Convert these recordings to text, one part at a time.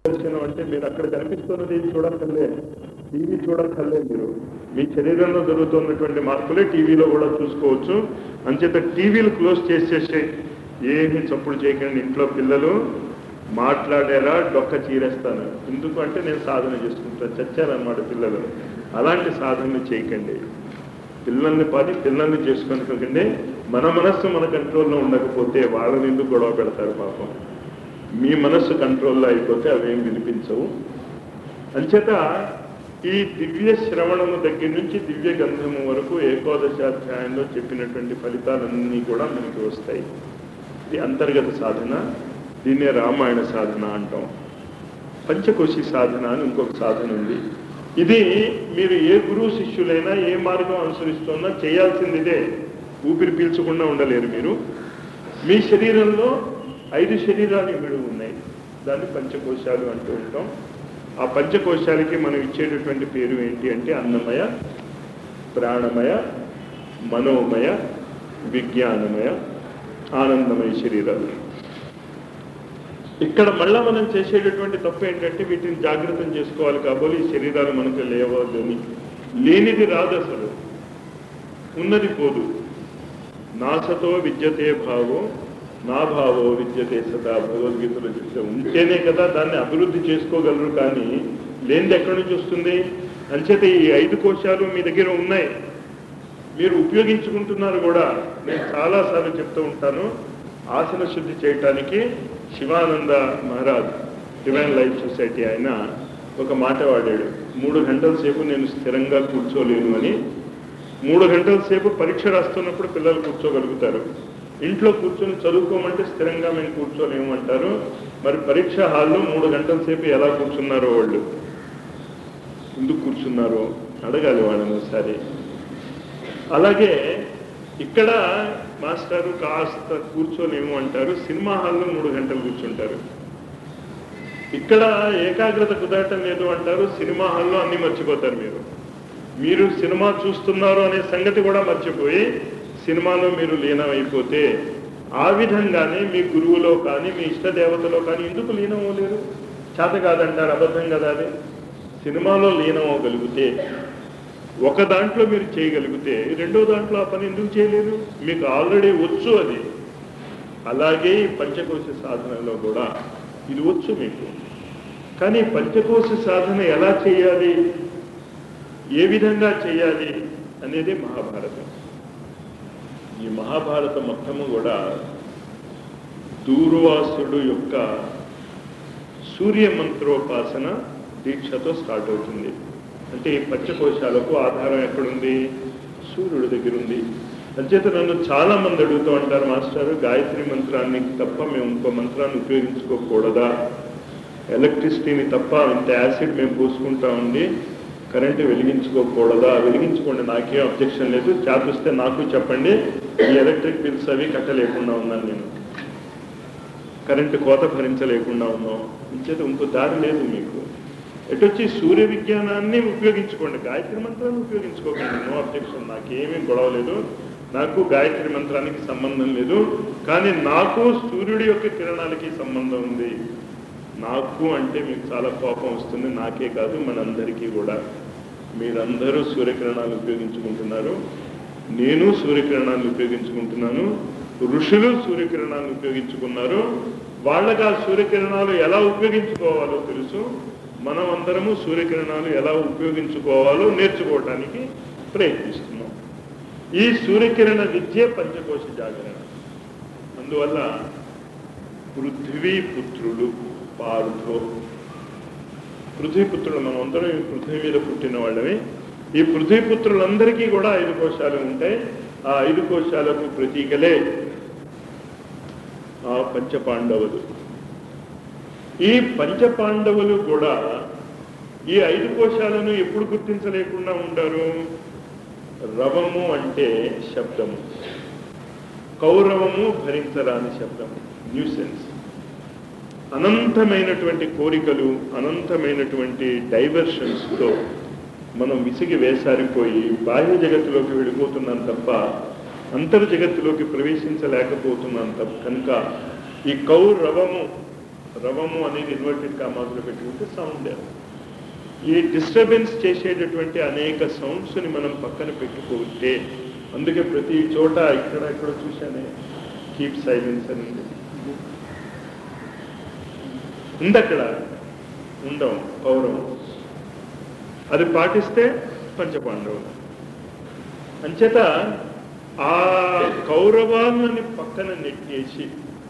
దర్శనం అంటే మీరు అక్కడ కనిపిస్తున్నది ఏది చూడక్కర్లే టీవీ చూడక్కర్లే మీరు మీ శరీరంలో జరుగుతున్నటువంటి మార్పులే టీవీలో కూడా చూసుకోవచ్చు అంచేత టీవీలు క్లోజ్ చేసేసి ఏమి చప్పుడు చేయకండి ఇంట్లో పిల్లలు మాట్లాడారా డొక్క చీరేస్తాను ఎందుకు అంటే నేను సాధన చేసుకుంటాను చచ్చారన్నమాట పిల్లలు అలాంటి సాధనలు చేయకండి పిల్లల్ని పని పిల్లల్ని చేసుకుంటుంటే మన మనస్సు మన కంట్రోల్లో ఉండకపోతే వాళ్ళని ఎందుకు గొడవ పెడతారు పాపం మీ మనస్సు కంట్రోల్లో అయిపోతే అవేం వినిపించవు అంచేత ఈ దివ్య శ్రవణము దగ్గర నుంచి దివ్య గంధము వరకు ఏకోదశాధ్యాయంలో చెప్పినటువంటి ఫలితాలన్నీ కూడా మనకి వస్తాయి ఇది అంతర్గత సాధన దీన్నే రామాయణ సాధన అంటాం పంచకోశి సాధన అని ఇంకొక సాధన ఉంది ఇది మీరు ఏ గురువు శిష్యులైనా ఏ మార్గం అనుసరిస్తున్నా చేయాల్సింది ఇదే ఊపిరి పీల్చకుండా ఉండలేరు మీరు మీ శరీరంలో ఐదు శరీరాలు ఇమిడి ఉన్నాయి దాన్ని పంచకోశాలు అంటూ ఉంటాం ఆ పంచకోశాలకి మనం ఇచ్చేటటువంటి పేరు ఏంటి అంటే అన్నమయ ప్రాణమయ మనోమయ విజ్ఞానమయ ఆనందమయ శరీరాలు ఇక్కడ మళ్ళా మనం చేసేటటువంటి తప్పు ఏంటంటే వీటిని జాగ్రత్తం చేసుకోవాలి కాబోలు ఈ శరీరాలు మనకు లేవద్దని లేనిది రాదు అసలు ఉన్నది పోదు నాసతో విద్యతే భావో నా భావో విద్యతే సదా భగవద్గీతలో చెప్తే ఉంటేనే కదా దాన్ని అభివృద్ధి చేసుకోగలరు కానీ లేనిది ఎక్కడి నుంచి వస్తుంది అంచేత ఈ ఐదు కోశాలు మీ దగ్గర ఉన్నాయి మీరు ఉపయోగించుకుంటున్నారు కూడా నేను చాలాసార్లు చెప్తూ ఉంటాను ఆసన శుద్ధి చేయటానికి Sivananda Maharaj divine life society ఆయన ఒక మాట వాడాడు మూడు గంటల సేపు నేను స్థిరంగా కూర్చోలేను అని మూడు గంటల సేపు పరీక్ష రాస్తున్నప్పుడు పిల్లలు కూర్చోగలుగుతారు ఇంట్లో కూర్చొని చదువుకోమంటే స్థిరంగా మేము కూర్చోలేము అంటారు మరి పరీక్ష హాల్లో మూడు గంటల సేపు ఎలా కూర్చున్నారో వాళ్ళు ఎందుకు కూర్చున్నారో అడగాలి వాళ్ళని ఒకసారి అలాగే ఇక్కడ మాస్టారు కాస్త కూర్చోలేము అంటారు సినిమా హాల్లో మూడు గంటలు కూర్చుంటారు ఇక్కడ ఏకాగ్రత కుదరటం లేదు అంటారు సినిమా హాల్లో అన్ని మర్చిపోతారు మీరు మీరు సినిమా చూస్తున్నారు అనే సంగతి కూడా మర్చిపోయి సినిమాలో మీరు లీనమైపోతే ఆ విధంగానే మీ గురువులో కానీ మీ ఇష్ట దేవతలో కానీ ఎందుకు లీనం అవ్వలేరు చేత కాదంటారు అబద్ధం కదా అది సినిమాలో లీనం అవ్వగలిగితే ఒక దాంట్లో మీరు చేయగలిగితే రెండో దాంట్లో ఆ పని ఎందుకు చేయలేరు మీకు ఆల్రెడీ వచ్చు అది అలాగే ఈ పంచకోశ సాధనలో కూడా ఇది వచ్చు మీకు కానీ పంచకోశ సాధన ఎలా చేయాలి ఏ విధంగా చేయాలి అనేది మహాభారతం ఈ మహాభారతం మొత్తము కూడా దూర్వాసుడు యొక్క సూర్య మంత్రోపాసన దీక్షతో స్టార్ట్ అవుతుంది అంటే ఈ పంచకోశాలకు ఆధారం ఎక్కడుంది సూర్యుడి దగ్గర ఉంది అంచేత నన్ను చాలా మంది అడుగుతూ ఉంటారు మాస్టర్ గాయత్రి మంత్రాన్ని తప్ప మేము ఇంకో మంత్రాన్ని ఉపయోగించుకోకూడదా ఎలక్ట్రిసిటీని తప్ప ఇంత యాసిడ్ మేము పూసుకుంటా ఉండి కరెంటు వెలిగించుకోకూడదా వెలిగించుకోండి నాకేం అబ్జెక్షన్ లేదు చేపిస్తే నాకు చెప్పండి ఈ ఎలక్ట్రిక్ బిల్స్ అవి కట్టలేకుండా ఉన్నాను నేను కరెంటు కోత భరించలేకుండా ఉన్నాం ఇంచేత ఇంకో దారి లేదు మీకు ఎటొచ్చి సూర్య విజ్ఞానాన్ని ఉపయోగించుకోండి గాయత్రి మంత్రాన్ని ఉపయోగించుకోకండి నో అబ్జెక్షన్ నాకేమీ గొడవ లేదు నాకు గాయత్రి మంత్రానికి సంబంధం లేదు కానీ నాకు సూర్యుడి యొక్క కిరణాలకి సంబంధం ఉంది నాకు అంటే మీకు చాలా కోపం వస్తుంది నాకే కాదు మనందరికీ కూడా మీరందరూ సూర్యకిరణాలు ఉపయోగించుకుంటున్నారు నేను సూర్యకిరణాలు ఉపయోగించుకుంటున్నాను ఋషులు సూర్యకిరణాలు ఉపయోగించుకున్నారు వాళ్ళకి ఆ సూర్యకిరణాలు ఎలా ఉపయోగించుకోవాలో తెలుసు మనం అందరము సూర్యకిరణాలు ఎలా ఉపయోగించుకోవాలో నేర్చుకోవటానికి ప్రయత్నిస్తున్నాం ఈ సూర్యకిరణ విద్య పంచకోశ జాగరణ అందువల్ల పృథ్వీ పుత్రులు పార్థో పృథ్వీపుత్రులు మనం అందరం ఈ పృథ్వీ మీద పుట్టిన వాళ్ళమే ఈ పృథ్వీపుత్రులందరికీ కూడా ఐదు కోశాలు ఉంటాయి ఆ ఐదు కోశాలకు ప్రతీకలే ఆ పంచపాండవులు ఈ పంచపాండవులు కూడా ఈ ఐదు కోశాలను ఎప్పుడు గుర్తించలేకుండా ఉంటారు రవము అంటే శబ్దము కౌరవము భరించరాని శబ్దము న్యూసెన్స్ అనంతమైనటువంటి కోరికలు అనంతమైనటువంటి డైవర్షన్స్తో మనం విసిగి వేసారిపోయి బాహ్య జగత్తులోకి వెళ్ళిపోతున్నాం తప్ప అంతర్ జగత్తులోకి ప్రవేశించలేకపోతున్నాం తప్ప కనుక ఈ కౌరవము రవము అనేది ఇన్వర్టెడ్ కామాసులు పెట్టుకుంటే సౌండ్ ఈ డిస్టర్బెన్స్ చేసేటటువంటి అనేక సౌండ్స్ని మనం పక్కన పెట్టుకుంటే అందుకే ప్రతి చోట ఇక్కడ ఇక్కడ చూశానే కీప్ సైలెన్స్ అని ఉంది ఉంది అక్కడ ఉండవు కౌరవం అది పాటిస్తే పంచపాండవులు అంచేత ఆ కౌరవాలని పక్కన నెట్టేసి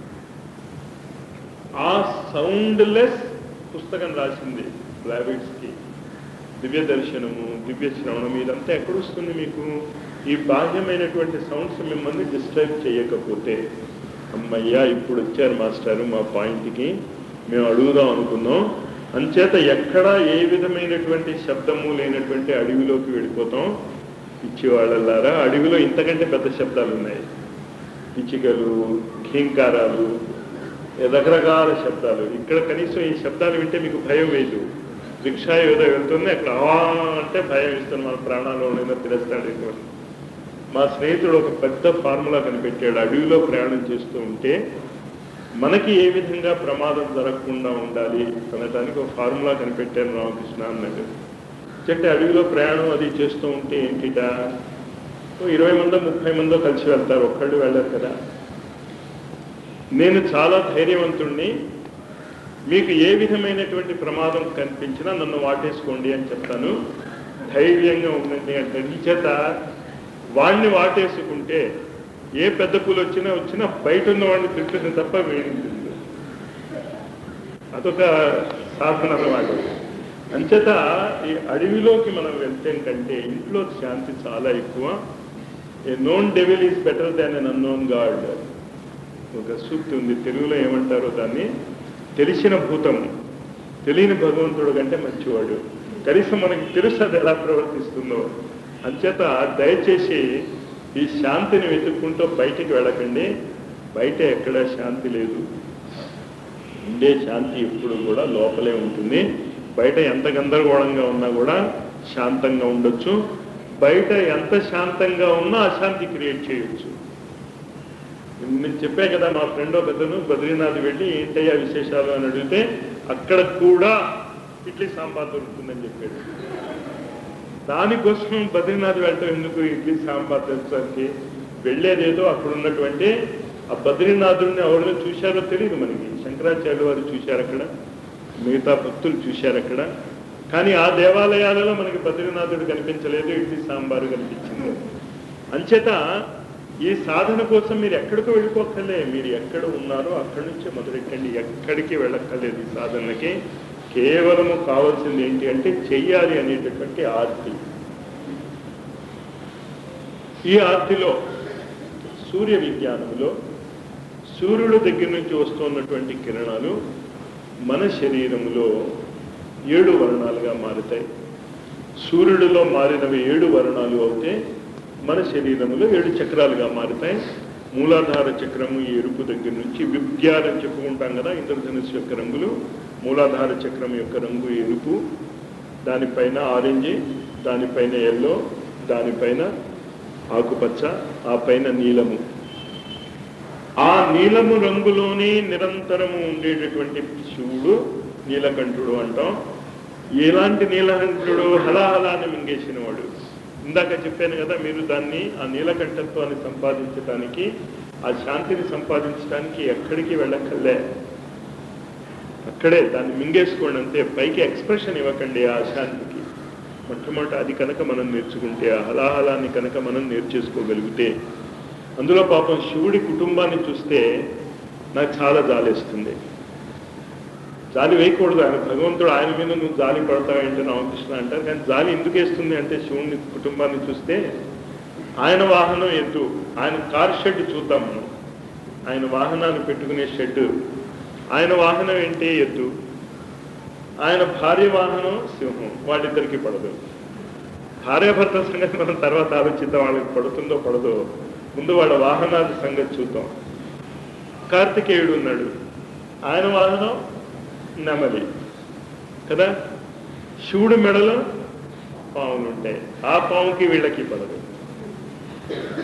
ఆ సౌండ్లెస్ పుస్తకం రాసింది కి దివ్య దర్శనము దివ్య శ్రవణం ఇదంతా ఎక్కడొస్తుంది మీకు ఈ బాహ్యమైనటువంటి సౌండ్స్ మిమ్మల్ని డిస్టర్బ్ చేయకపోతే అమ్మయ్యా ఇప్పుడు వచ్చారు మాస్టారు మా పాయింట్కి మేము అడుగుదాం అనుకున్నాం అంచేత ఎక్కడ ఏ విధమైనటువంటి శబ్దము లేనటువంటి అడవిలోకి వెళ్ళిపోతాం పిచ్చివాళ్ళలారా అడవిలో ఇంతకంటే పెద్ద శబ్దాలు ఉన్నాయి పిచ్చికలు ఖీంకారాలు రకరకాల శబ్దాలు ఇక్కడ కనీసం ఈ శబ్దాలు వింటే మీకు భయం వేయదు రిక్షా ఏదో వెళ్తుంది అక్కడ ఆ అంటే భయం ఇస్తుంది మన ప్రాణాలు ఏదో తిరస్తాడు ఎక్కువ మా స్నేహితుడు ఒక పెద్ద ఫార్ములా కనిపెట్టాడు అడవిలో ప్రయాణం చేస్తూ ఉంటే మనకి ఏ విధంగా ప్రమాదం జరగకుండా ఉండాలి అనడానికి ఒక ఫార్ములా కనిపెట్టారు రామకృష్ణ అన్నాడు చెట్టు అడవిలో ప్రయాణం అది చేస్తూ ఉంటే ఏంటిట ఓ ఇరవై మందో ముప్పై మందో కలిసి వెళ్తారు ఒక్కళ్ళు వెళ్ళరు కదా నేను చాలా ధైర్యవంతుణ్ణి మీకు ఏ విధమైనటువంటి ప్రమాదం కనిపించినా నన్ను వాటేసుకోండి అని చెప్తాను ధైర్యంగా ఉండండి అంటే ఈ చేత వాడిని వాటేసుకుంటే ఏ పెద్ద పూలు వచ్చినా వచ్చినా బయట ఉన్న వాడిని తింటుంది తప్ప వేడింది అదొక సాధన అన్నమాట అంచేత ఈ అడవిలోకి మనం వెళ్తే కంటే ఇంట్లో శాంతి చాలా ఎక్కువ a known devil is better than an unknown god ఒక సూక్తి ఉంది తెలుగులో ఏమంటారో దాన్ని తెలిసిన భూతము తెలియని భగవంతుడు కంటే మంచివాడు కనీసం మనకి తెలుసు అది ఎలా ప్రవర్తిస్తుందో అంచేత దయచేసి ఈ శాంతిని వెతుక్కుంటూ బయటికి వెళ్ళకండి బయట ఎక్కడ శాంతి లేదు ఉండే శాంతి ఎప్పుడు కూడా లోపలే ఉంటుంది బయట ఎంత గందరగోళంగా ఉన్నా కూడా శాంతంగా ఉండొచ్చు బయట ఎంత శాంతంగా ఉన్నా అశాంతి క్రియేట్ చేయొచ్చు నేను చెప్పే కదా మా ఫ్రెండ్ ఒకతను బద్రీనాథ్ వెళ్ళి ఏంటయ్యా విశేషాలు అని అడిగితే అక్కడ కూడా ఇడ్లీ సాంబార్ దొరుకుతుందని చెప్పాడు దానికోసం బద్రీనాథ్ వెళ్ళటం ఎందుకు ఇడ్లీ సాంబార్ తెలుసరికి వెళ్ళేదేదో అక్కడ ఉన్నటువంటి ఆ బద్రీనాథుడిని ఎవరిని చూశారో తెలియదు మనకి శంకరాచార్యులు వారు చూశారు అక్కడ మిగతా భక్తులు చూశారు అక్కడ కానీ ఆ దేవాలయాలలో మనకి బద్రీనాథుడు కనిపించలేదు ఇడ్లీ సాంబారు కనిపించింది అంచేత ఈ సాధన కోసం మీరు ఎక్కడికో వెళ్ళిపోక్కర్లే మీరు ఎక్కడ ఉన్నారో అక్కడి నుంచే మొదలెట్టండి ఎక్కడికి వెళ్ళక్కర్లేదు ఈ సాధనకి కేవలము కావాల్సింది ఏంటి అంటే చెయ్యాలి అనేటటువంటి ఆర్తి ఈ ఆర్తిలో సూర్య విజ్ఞానంలో సూర్యుడు దగ్గర నుంచి వస్తున్నటువంటి కిరణాలు మన శరీరంలో ఏడు వర్ణాలుగా మారుతాయి సూర్యుడిలో మారినవి ఏడు వర్ణాలు అవుతే మన శరీరంలో ఏడు చక్రాలుగా మారుతాయి మూలాధార చక్రము ఈ ఎరుపు దగ్గర నుంచి విద్యాలని చెప్పుకుంటాం కదా ఇంద్రధనుసు యొక్క రంగులు మూలాధార చక్రం యొక్క రంగు ఎరుపు దానిపైన ఆరెంజ్ దానిపైన ఎల్లో దానిపైన ఆకుపచ్చ ఆ పైన నీలము ఆ నీలము రంగులోనే నిరంతరము ఉండేటటువంటి శివుడు నీలకంఠుడు అంటాం ఎలాంటి నీలకంఠుడు హలాహలాన్ని మింగేసిన వాడు ఇందాక చెప్పాను కదా మీరు దాన్ని ఆ నీలకంఠత్వాన్ని సంపాదించడానికి ఆ శాంతిని సంపాదించడానికి ఎక్కడికి వెళ్ళక్కర్లే అక్కడే దాన్ని మింగేసుకోండి అంతే పైకి ఎక్స్ప్రెషన్ ఇవ్వకండి ఆ శాంతికి మొట్టమొదట అది కనుక మనం నేర్చుకుంటే ఆ హలాహలాన్ని కనుక మనం నేర్చేసుకోగలిగితే అందులో పాపం శివుడి కుటుంబాన్ని చూస్తే నాకు చాలా జాలేస్తుంది జాలి వేయకూడదు ఆయన భగవంతుడు ఆయన మీద నువ్వు జాలి పడతావేంటి రామకృష్ణ అంటారు కానీ జాలి ఎందుకు వేస్తుంది అంటే శివుని కుటుంబాన్ని చూస్తే ఆయన వాహనం ఎద్దు ఆయన కార్ షెడ్ చూద్దాం మనం ఆయన వాహనాన్ని పెట్టుకునే షెడ్ ఆయన వాహనం ఏంటి ఎద్దు ఆయన భార్య వాహనం సింహం వాళ్ళిద్దరికి పడదు భార్యాభర్త సంగతి మనం తర్వాత ఆలోచిద్దాం వాళ్ళకి పడుతుందో పడదో ముందు వాళ్ళ వాహనాల సంగతి చూద్దాం కార్తికేయుడు ఉన్నాడు ఆయన వాహనం నెమలి కదా శివుడు మెడలో పాములు ఉంటాయి ఆ పాముకి వీళ్ళకి పడదు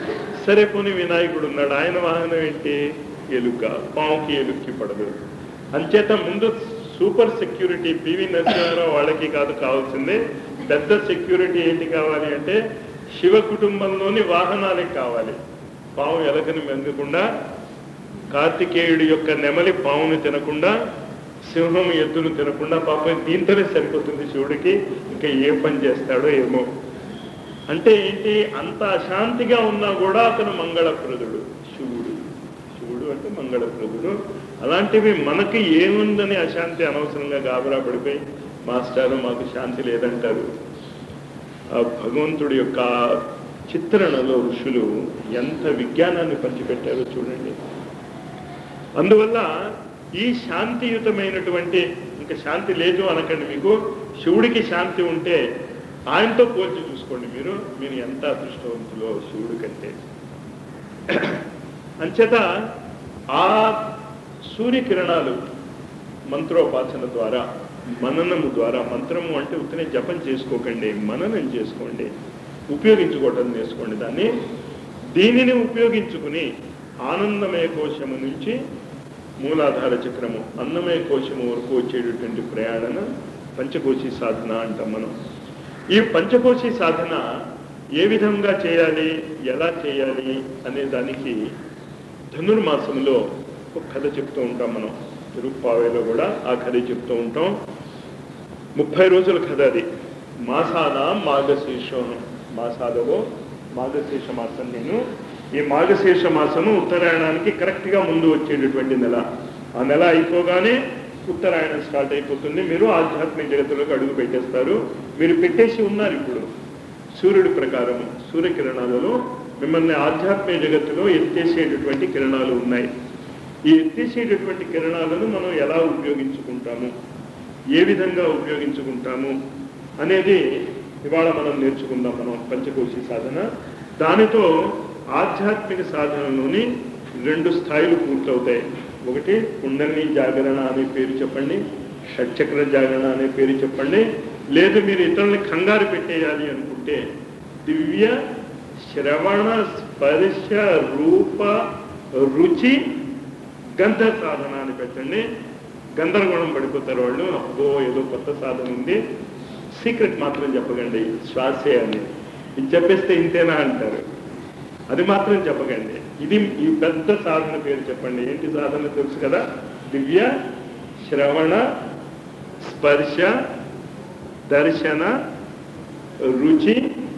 సరే పోనీ వినాయకుడు ఉన్నాడు ఆయన వాహనం ఏంటి ఎలుక పాముకి ఎలుక్కి పడదు అంచేత ముందు సూపర్ సెక్యూరిటీ పివి నరసింహారావు వాళ్ళకి కాదు కావాల్సిందే పెద్ద సెక్యూరిటీ ఏంటి కావాలి అంటే శివ కుటుంబంలోని వాహనాలకు కావాలి పాము ఎలకని మెంగకుండా కార్తికేయుడి యొక్క నెమలి పామును తినకుండా సింహం ఎద్దును తినకుండా పాపం దీంతోనే సరిపోతుంది శివుడికి ఇంకా ఏ పని చేస్తాడో ఏమో అంటే ఏంటి అంత అశాంతిగా ఉన్నా కూడా అతను మంగళప్రదుడు శివుడు శివుడు అంటే మంగళప్రదుడు అలాంటివి మనకి ఏముందని అశాంతి అనవసరంగా గాబరా పడిపోయి మాస్టారు మాకు శాంతి లేదంటారు ఆ భగవంతుడి యొక్క చిత్రణలో ఋషులు ఎంత విజ్ఞానాన్ని పంచిపెట్టారో చూడండి అందువల్ల ఈ శాంతియుతమైనటువంటి ఇంకా శాంతి లేదు అనకండి మీకు శివుడికి శాంతి ఉంటే ఆయనతో పోల్చి చూసుకోండి మీరు మీరు ఎంత అదృష్టవంతులో శివుడి కంటే అంచేత ఆ సూర్యకిరణాలు మంత్రోపాసన ద్వారా మననము ద్వారా మంత్రము అంటే ఉత్తనే జపం చేసుకోకండి మననం చేసుకోండి ఉపయోగించుకోవటం నేర్చుకోండి దాన్ని దీనిని ఉపయోగించుకుని ఆనందమయ కోశము నుంచి మూలాధార చక్రము అన్నమయ కోశము వరకు వచ్చేటటువంటి ప్రయాణన పంచకోశి సాధన అంటాం మనం ఈ పంచకోశి సాధన ఏ విధంగా చేయాలి ఎలా చేయాలి అనే దానికి ధనుర్మాసంలో ఒక కథ చెప్తూ ఉంటాం మనం తిరుప్పావేలో కూడా ఆ కథ చెప్తూ ఉంటాం ముప్పై రోజుల కథ అది మాసాన మాఘశీర్షం మాసాలలో మాఘశీర్ష మాసం నేను ఈ మాఘశీర్ష మాసము ఉత్తరాయణానికి కరెక్ట్గా ముందు వచ్చేటటువంటి నెల ఆ నెల అయిపోగానే ఉత్తరాయణం స్టార్ట్ అయిపోతుంది మీరు ఆధ్యాత్మిక జగత్తులోకి అడుగు పెట్టేస్తారు మీరు పెట్టేసి ఉన్నారు ఇప్పుడు సూర్యుడి ప్రకారము సూర్యకిరణాలలో మిమ్మల్ని ఆధ్యాత్మిక జగత్తులో ఎత్తేసేటటువంటి కిరణాలు ఉన్నాయి ఈ ఎత్తేసేటటువంటి కిరణాలను మనం ఎలా ఉపయోగించుకుంటాము ఏ విధంగా ఉపయోగించుకుంటాము అనేది ఇవాళ మనం నేర్చుకుందాం మనం పంచకోశి సాధన దానితో ఆధ్యాత్మిక సాధనలోని రెండు స్థాయిలు పూర్తవుతాయి ఒకటి కుండలిని జాగరణ అనే పేరు చెప్పండి షట్చక్ర జాగరణ అనే పేరు చెప్పండి లేదు మీరు ఇతరుల్ని కంగారు పెట్టేయాలి అనుకుంటే దివ్య శ్రవణ స్పర్శ రూప రుచి గంధ సాధన అని పెట్టండి గందరగోళం పడిపోతారు వాళ్ళు అబ్బో ఏదో కొత్త సాధన ఉంది సీక్రెట్ మాత్రం చెప్పకండి శ్వాసే అని ఇది చెప్పేస్తే ఇంతేనా అంటారు అది మాత్రం చెప్పకండి ఇది ఈ పెద్ద సాధన పేరు చెప్పండి ఏంటి సాధన తెలుసు కదా దివ్య శ్రవణ స్పర్శ దర్శన రుచి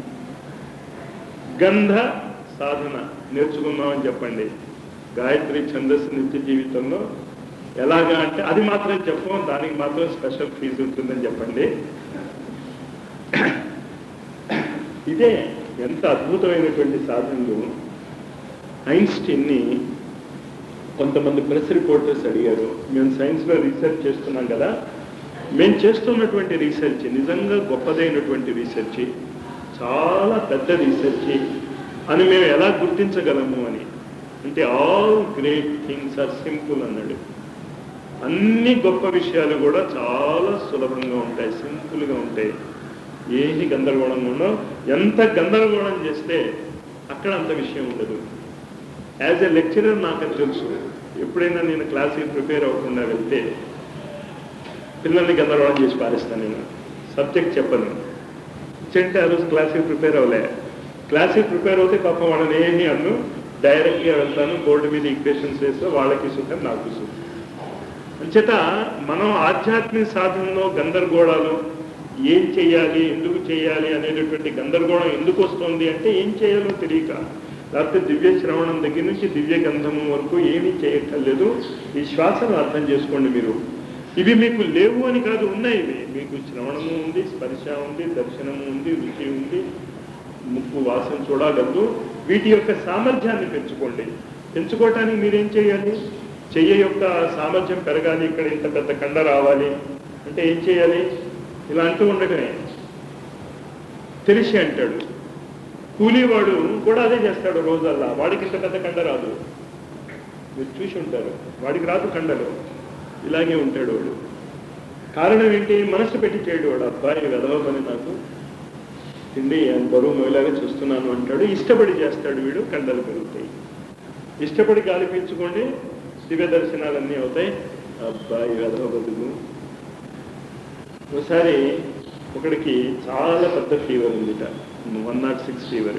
గంధ సాధన నేర్చుకుందామని చెప్పండి గాయత్రి ఛందస్సు నిత్య జీవితంలో ఎలాగా అంటే అది మాత్రం చెప్పం దానికి మాత్రం స్పెషల్ ఫీజు ఉంటుందని చెప్పండి ఇదే ఎంత అద్భుతమైనటువంటి సాధనలు ఐన్స్టీన్ని కొంతమంది ప్రెస్ రిపోర్టర్స్ అడిగారు మేము సైన్స్లో రీసెర్చ్ చేస్తున్నాం కదా మేము చేస్తున్నటువంటి రీసెర్చ్ నిజంగా గొప్పదైనటువంటి రీసెర్చ్ చాలా పెద్ద రీసెర్చ్ అని మేము ఎలా గుర్తించగలము అని అంటే all great things are simple అన్నాడు అన్ని గొప్ప విషయాలు కూడా చాలా సులభంగా ఉంటాయి సింపుల్గా ఉంటాయి ఏది గందరగోళంగా ఉండో ఎంత గందరగోళం చేస్తే అక్కడ అంత విషయం ఉండదు యాజ్ ఎ లెక్చరర్ నాకు అది తెలుసు ఎప్పుడైనా నేను క్లాస్కి ప్రిపేర్ అవ్వకుండా వెళ్తే పిల్లల్ని గందరగోళం చేసి పారేస్తాను నేను సబ్జెక్ట్ చెప్పను అంటే ఆ రోజు క్లాస్కి ప్రిపేర్ అవ్వలే క్లాస్కి ప్రిపేర్ అవుతే పాపం వాళ్ళని ఏమి అన్ను డైరెక్ట్గా వెళ్తాను బోర్డు మీద ఈక్వేషన్స్ వేస్తే వాళ్ళకి సుఖం నాకు సుఖం అంచేత మనం ఆధ్యాత్మిక సాధనలో గందరగోళాలు ఏం చేయాలి ఎందుకు చేయాలి అనేటటువంటి గందరగోళం ఎందుకు వస్తుంది అంటే ఏం చేయాలో తెలియక లేకపోతే దివ్య శ్రవణం దగ్గర నుంచి దివ్య గంధము వరకు ఏమీ చేయక్కర్లేదు ఈ శ్వాసను అర్థం చేసుకోండి మీరు ఇవి మీకు లేవు అని కాదు ఉన్నాయి ఇవి మీకు శ్రవణము ఉంది స్పర్శ ఉంది దర్శనము ఉంది రుచి ఉంది ముక్కు వాసన చూడగలదు వీటి యొక్క సామర్థ్యాన్ని పెంచుకోండి పెంచుకోవటానికి మీరేం చేయాలి చెయ్య యొక్క సామర్థ్యం పెరగాలి ఇక్కడ ఇంత పెద్ద కండ రావాలి అంటే ఏం చేయాలి ఇలా అంటూ ఉండటమే తెలిసి అంటాడు కూలీవాడు కూడా అదే చేస్తాడు రోజల్లా వాడికి ఇంత పెద్ద కండ రాదు మీరు చూసి ఉంటారు వాడికి రాదు కండలు ఇలాగే ఉంటాడు వాడు కారణం ఏంటి మనసు పెట్టి చేయడు వాడు అబ్బాయి వెదవమని నాకు తిండి ఆయన బరువు మొయిలాగా చూస్తున్నాను అంటాడు ఇష్టపడి చేస్తాడు వీడు కండలు పెరుగుతాయి ఇష్టపడి గాలి పీల్చుకోండి దివ్య దర్శనాలన్నీ అవుతాయి అబ్బాయి వెధవ బతుకు ఒకసారి ఒకడికి చాలా పెద్ద ఫీవర్ ఉందిట one nought six fever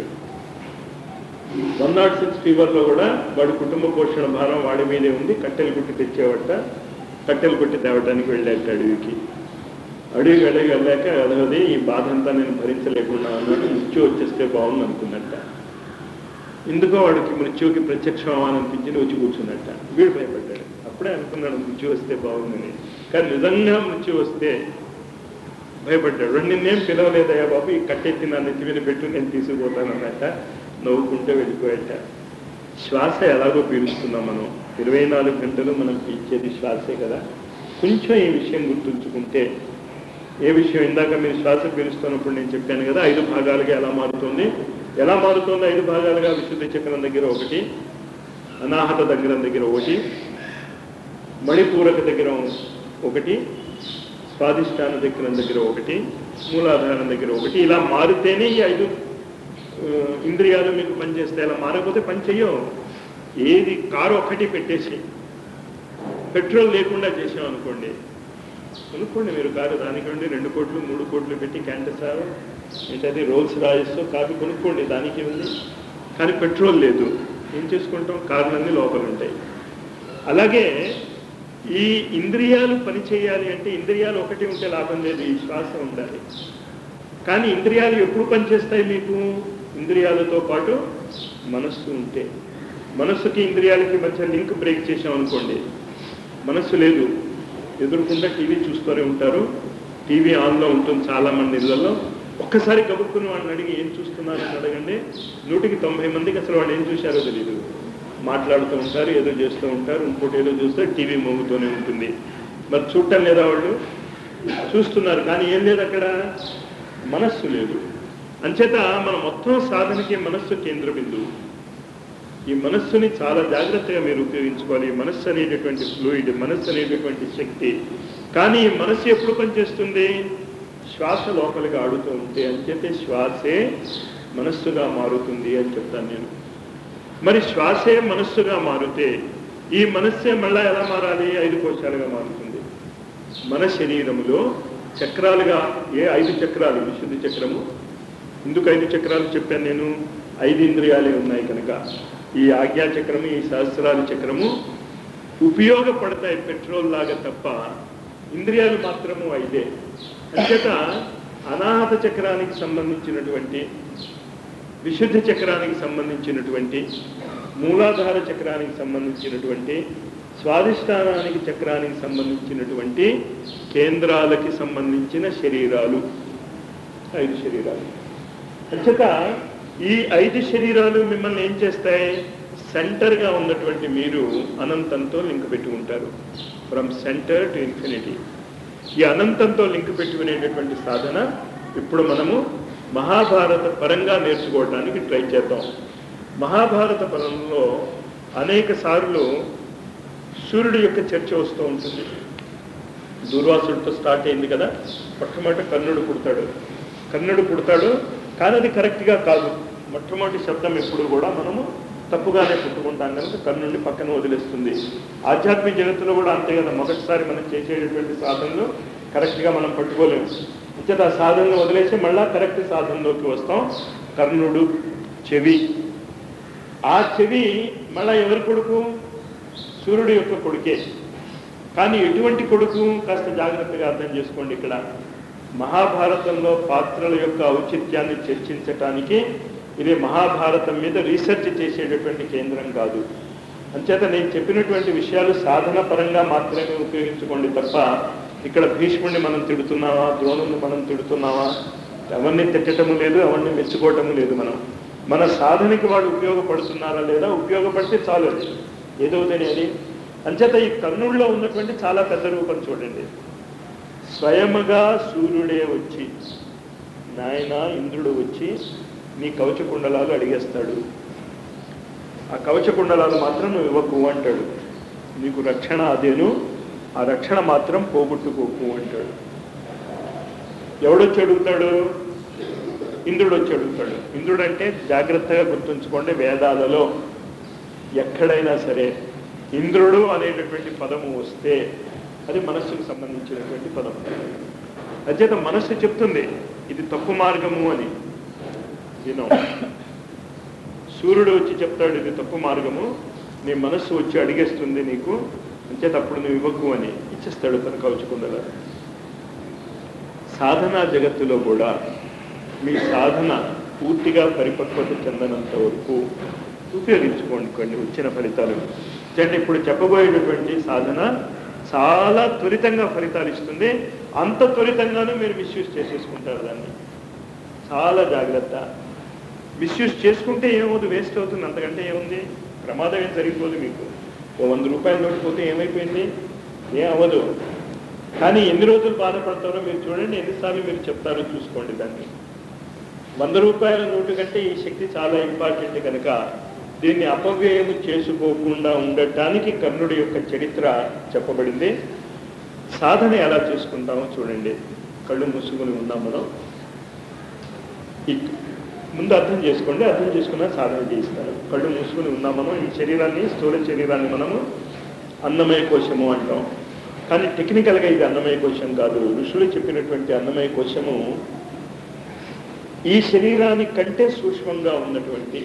one nought six ఫీవర్లో కూడా వాడి కుటుంబ పోషణ భారం వాడి మీదే ఉంది కట్టెలు కుట్టి తెచ్చేవట కట్టెలు కుట్టి తేవటానికి వెళ్ళాట అడవికి అడవికి అడవికి వెళ్ళాక అదవది ఈ బాధ అంతా నేను భరించలేకుండా అన్నాడు మృత్యు వచ్చేస్తే బాగుంది అనుకున్నట్ట ఎందుకో వాడికి మృత్యువుకి ప్రత్యక్షం అవ్వాలనిపించింది వచ్చి కూర్చున్నట్ట వీడు భయపడ్డాడు అప్పుడే అనుకున్నాడు మృత్యు వస్తే బాగుందని కానీ నిజంగా మృత్యు వస్తే భయపడ్డాడు రెండు నిన్నేం పిలవలేదయ్యా బాబు ఈ కట్టెత్తి నా నెత్తి మీద పెట్టు నేను తీసుకుపోతానన్నట నవ్వుకుంటూ వెళ్ళిపోయాట శ్వాస ఎలాగో పీలుస్తున్నాం మనం ఇరవై నాలుగు గంటలు మనం పీల్చేది శ్వాసే కదా కొంచెం ఈ విషయం గుర్తుంచుకుంటే ఏ విషయం ఇందాక మీరు శ్వాస పీలుస్తున్నప్పుడు నేను చెప్పాను కదా ఐదు భాగాలుగా ఎలా మారుతుంది ఎలా మారుతుంది ఐదు భాగాలుగా విశుద్ధ చక్రం దగ్గర ఒకటి అనాహత దగ్గర దగ్గర ఒకటి మణిపూరక దగ్గర ఒకటి స్వాదిష్టాన దగ్గర దగ్గర ఒకటి మూలాధారం దగ్గర ఒకటి ఇలా మారితేనే ఈ ఐదు ఆ, ఇంద్రియాలు మీకు పనిచేస్తాయి అలా మారకపోతే పని చెయ్యవు ఏది కారు ఒక్కటి పెట్టేసి పెట్రోల్ లేకుండా చేసాం అనుకోండి కొనుక్కోండి మీరు కారు దానికండి రెండు కోట్లు మూడు కోట్లు పెట్టి క్యాంటసార్ ఏంటది రోల్స్ రాయిస్ కారు కొనుక్కోండి దానికి ఉంది కానీ పెట్రోల్ లేదు ఏం చేసుకుంటాం కార్లన్నీ లోపల ఉంటాయి అలాగే ఈ ఇంద్రియాలు పని చేయాలి అంటే ఇంద్రియాలు ఒకటి ఉంటే లాభం లేదు ఈ శ్వాస ఉండాలి కానీ ఇంద్రియాలు ఎప్పుడు పనిచేస్తాయి మీకు ఇంద్రియాలతో పాటు మనస్సు ఉంటే మనస్సుకి ఇంద్రియాలకి మధ్య లింక్ బ్రేక్ చేసాం అనుకోండి మనస్సు లేదు ఎదురుకుండా టీవీ చూస్తూనే ఉంటారు టీవీ ఆన్లో ఉంటుంది చాలా మంది ఇళ్లలో ఒక్కసారి కబుక్కుని వాళ్ళని అడిగి ఏం చూస్తున్నారని అడగండి నూటికి తొంభై మందికి అసలు వాళ్ళు ఏం చూశారో తెలియదు మాట్లాడుతూ ఉంటారు ఏదో చేస్తూ ఉంటారు ఇంకోటి ఏదో చూస్తే టీవీ మోగుతూనే ఉంటుంది మరి చూడటం లేదా వాళ్ళు చూస్తున్నారు కానీ ఏం లేదు అక్కడ మనస్సు లేదు అంచేత మన మొత్తం సాధనకి మనస్సు కేంద్ర బిందువు ఈ మనస్సుని చాలా జాగ్రత్తగా మీరు ఉపయోగించుకోవాలి ఈ మనస్సు అనేటటువంటి ఫ్లూయిడ్ మనస్సు అనేటటువంటి శక్తి కానీ ఈ మనస్సు ఎప్పుడు పనిచేస్తుంది శ్వాస లోపలికి ఆడుతూ ఉంటే అంచేతే శ్వాసే మనస్సుగా మారుతుంది అని చెప్తాను నేను మరి శ్వాసే మనస్సుగా మారితే ఈ మనస్సే మళ్ళా ఎలా మారాలి ఐదు కోశాలుగా మారుతుంది మన శరీరములో చక్రాలుగా ఏ ఐదు చక్రాలు విశుద్ధి చక్రము ఎందుకు ఐదు చక్రాలు చెప్పాను నేను ఐదు ఇంద్రియాలే ఉన్నాయి కనుక ఈ ఆజ్ఞా చక్రము ఈ సహస్రాల చక్రము ఉపయోగపడతాయి పెట్రోల్ లాగా తప్ప ఇంద్రియాలు మాత్రము ఐదే అంచేత అనాహత చక్రానికి సంబంధించినటువంటి విశుద్ధ చక్రానికి సంబంధించినటువంటి మూలాధార చక్రానికి సంబంధించినటువంటి స్వాధిష్టానానికి చక్రానికి సంబంధించినటువంటి కేంద్రాలకి సంబంధించిన శరీరాలు ఐదు శరీరాలు అంచేత ఈ ఐదు శరీరాలు మిమ్మల్ని ఏం చేస్తాయి సెంటర్గా ఉన్నటువంటి మీరు అనంతంతో లింక్ పెట్టుకుంటారు ఫ్రమ్ సెంటర్ టు ఇన్ఫినిటీ ఈ అనంతంతో లింక్ పెట్టుకునేటటువంటి సాధన ఇప్పుడు మనము మహాభారత పరంగా నేర్చుకోవడానికి ట్రై చేద్దాం మహాభారత పరంలో అనేక సార్లు సూర్యుడి యొక్క చర్చ వస్తూ ఉంటుంది దూర్వాసుడితో స్టార్ట్ అయింది కదా మొట్టమొదటి కర్ణుడు పుడతాడు కర్ణుడు పుడతాడు కానీ అది కరెక్ట్గా కాదు మొట్టమొదటి శబ్దం ఎప్పుడు కూడా మనము తప్పుగానే పుట్టుకుంటాం కనుక కర్ణుడిని పక్కన వదిలేస్తుంది ఆధ్యాత్మిక జగత్తులో కూడా అంతే కదా మొదటిసారి మనం చేసేటటువంటి సాధనలు కరెక్ట్గా మనం పట్టుకోలేము అంచేత ఆ సాధనను వదిలేసి మళ్ళా కరెక్ట్ సాధనలోకి వస్తాం కర్ణుడు చెవి ఆ చెవి మళ్ళా ఎవరి కొడుకు సూర్యుడు యొక్క కొడుకే కానీ ఎటువంటి కొడుకు కాస్త జాగ్రత్తగా అర్థం చేసుకోండి ఇక్కడ మహాభారతంలో పాత్రల యొక్క ఔచిత్యాన్ని చర్చించటానికి ఇది మహాభారతం మీద రీసెర్చ్ చేసేటటువంటి కేంద్రం కాదు అంచేత నేను చెప్పినటువంటి విషయాలు సాధన పరంగా మాత్రమే ఉపయోగించుకోండి తప్ప ఇక్కడ భీష్ముడిని మనం తిడుతున్నావా ద్రోణుని మనం తిడుతున్నావా ఎవరిని తిట్టటము లేదు ఎవరిని మెచ్చుకోవటము లేదు మనం మన సాధనకి వాడు ఉపయోగపడుతున్నారా లేదా ఉపయోగపడితే చాలు అది ఏదో తెలియని అంచేత ఈ కర్ణుడిలో ఉన్నటువంటి చాలా పెద్ద రూపం చూడండి స్వయముగా సూర్యుడే వచ్చి నాయన ఇంద్రుడు వచ్చి నీ కవచ కుండలాలు అడిగేస్తాడు ఆ కవచ కుండలాలు మాత్రం నువ్వు ఇవ్వకు అంటాడు నీకు రక్షణ అదేను ఆ రక్షణ మాత్రం పోగొట్టుకోకు అంటాడు ఎవడొచ్చి అడుగుతాడు ఇంద్రుడు వచ్చి అడుగుతాడు ఇంద్రుడు అంటే జాగ్రత్తగా గుర్తుంచుకోండి వేదాలలో ఎక్కడైనా సరే ఇంద్రుడు అనేటటువంటి పదము వస్తే అది మనస్సుకు సంబంధించినటువంటి పదం అచేత మనస్సు చెప్తుంది ఇది తప్పు మార్గము అని వినం సూర్యుడు వచ్చి చెప్తాడు ఇది తప్పు మార్గము నీ మనస్సు వచ్చి అడిగేస్తుంది నీకు అంచేత అప్పుడు నువ్వు ఇవ్వకు అని ఇచ్చేస్తాడు తన కౌచుకుండల సాధనా జగత్తులో కూడా మీ సాధన పూర్తిగా పరిపక్వత చెందనంత వరకు ఉపయోగించుకోండి కొన్ని వచ్చిన ఫలితాలు అంటే ఇప్పుడు చెప్పబోయేటటువంటి సాధన చాలా త్వరితంగా ఫలితాలు ఇస్తుంది అంత త్వరితంగానూ మీరు మిస్యూజ్ చేసేసుకుంటారు దాన్ని చాలా జాగ్రత్త మిస్యూజ్ చేసుకుంటే ఏమవుతుంది వేస్ట్ అవుతుంది అంతకంటే ఏముంది ప్రమాదం ఏం జరిగిపోదు మీకు ఓ వంద రూపాయలు నోటు పోతే ఏమైపోయింది ఏం అవ్వదు కానీ ఎన్ని రోజులు బాధపడతారో మీరు చూడండి ఎన్నిసార్లు మీరు చెప్తారో చూసుకోండి దాన్ని వంద రూపాయల నోటు కంటే ఈ శక్తి చాలా ఇంపార్టెంట్ కనుక దీన్ని అపవ్యయం చేసుకోకుండా ఉండటానికి కర్ణుడి యొక్క చరిత్ర చెప్పబడింది సాధన ఎలా చేసుకుంటామో చూడండి కళ్ళు మూసుకొని ఉన్నాం మనం ఇక్- ముందు అర్థం చేసుకోండి అర్థం చేసుకున్న సాధన చేయిస్తారు కళ్ళు మూసుకొని ఉన్నాం మనం ఈ శరీరాన్ని స్థూల శరీరాన్ని మనము అన్నమయ కోశము అంటాం కానీ టెక్నికల్గా ఇది అన్నమయ కోశం కాదు ఋషులు చెప్పినటువంటి అన్నమయ కోశము ఈ శరీరాని కంటే సూక్ష్మంగా ఉన్నటువంటి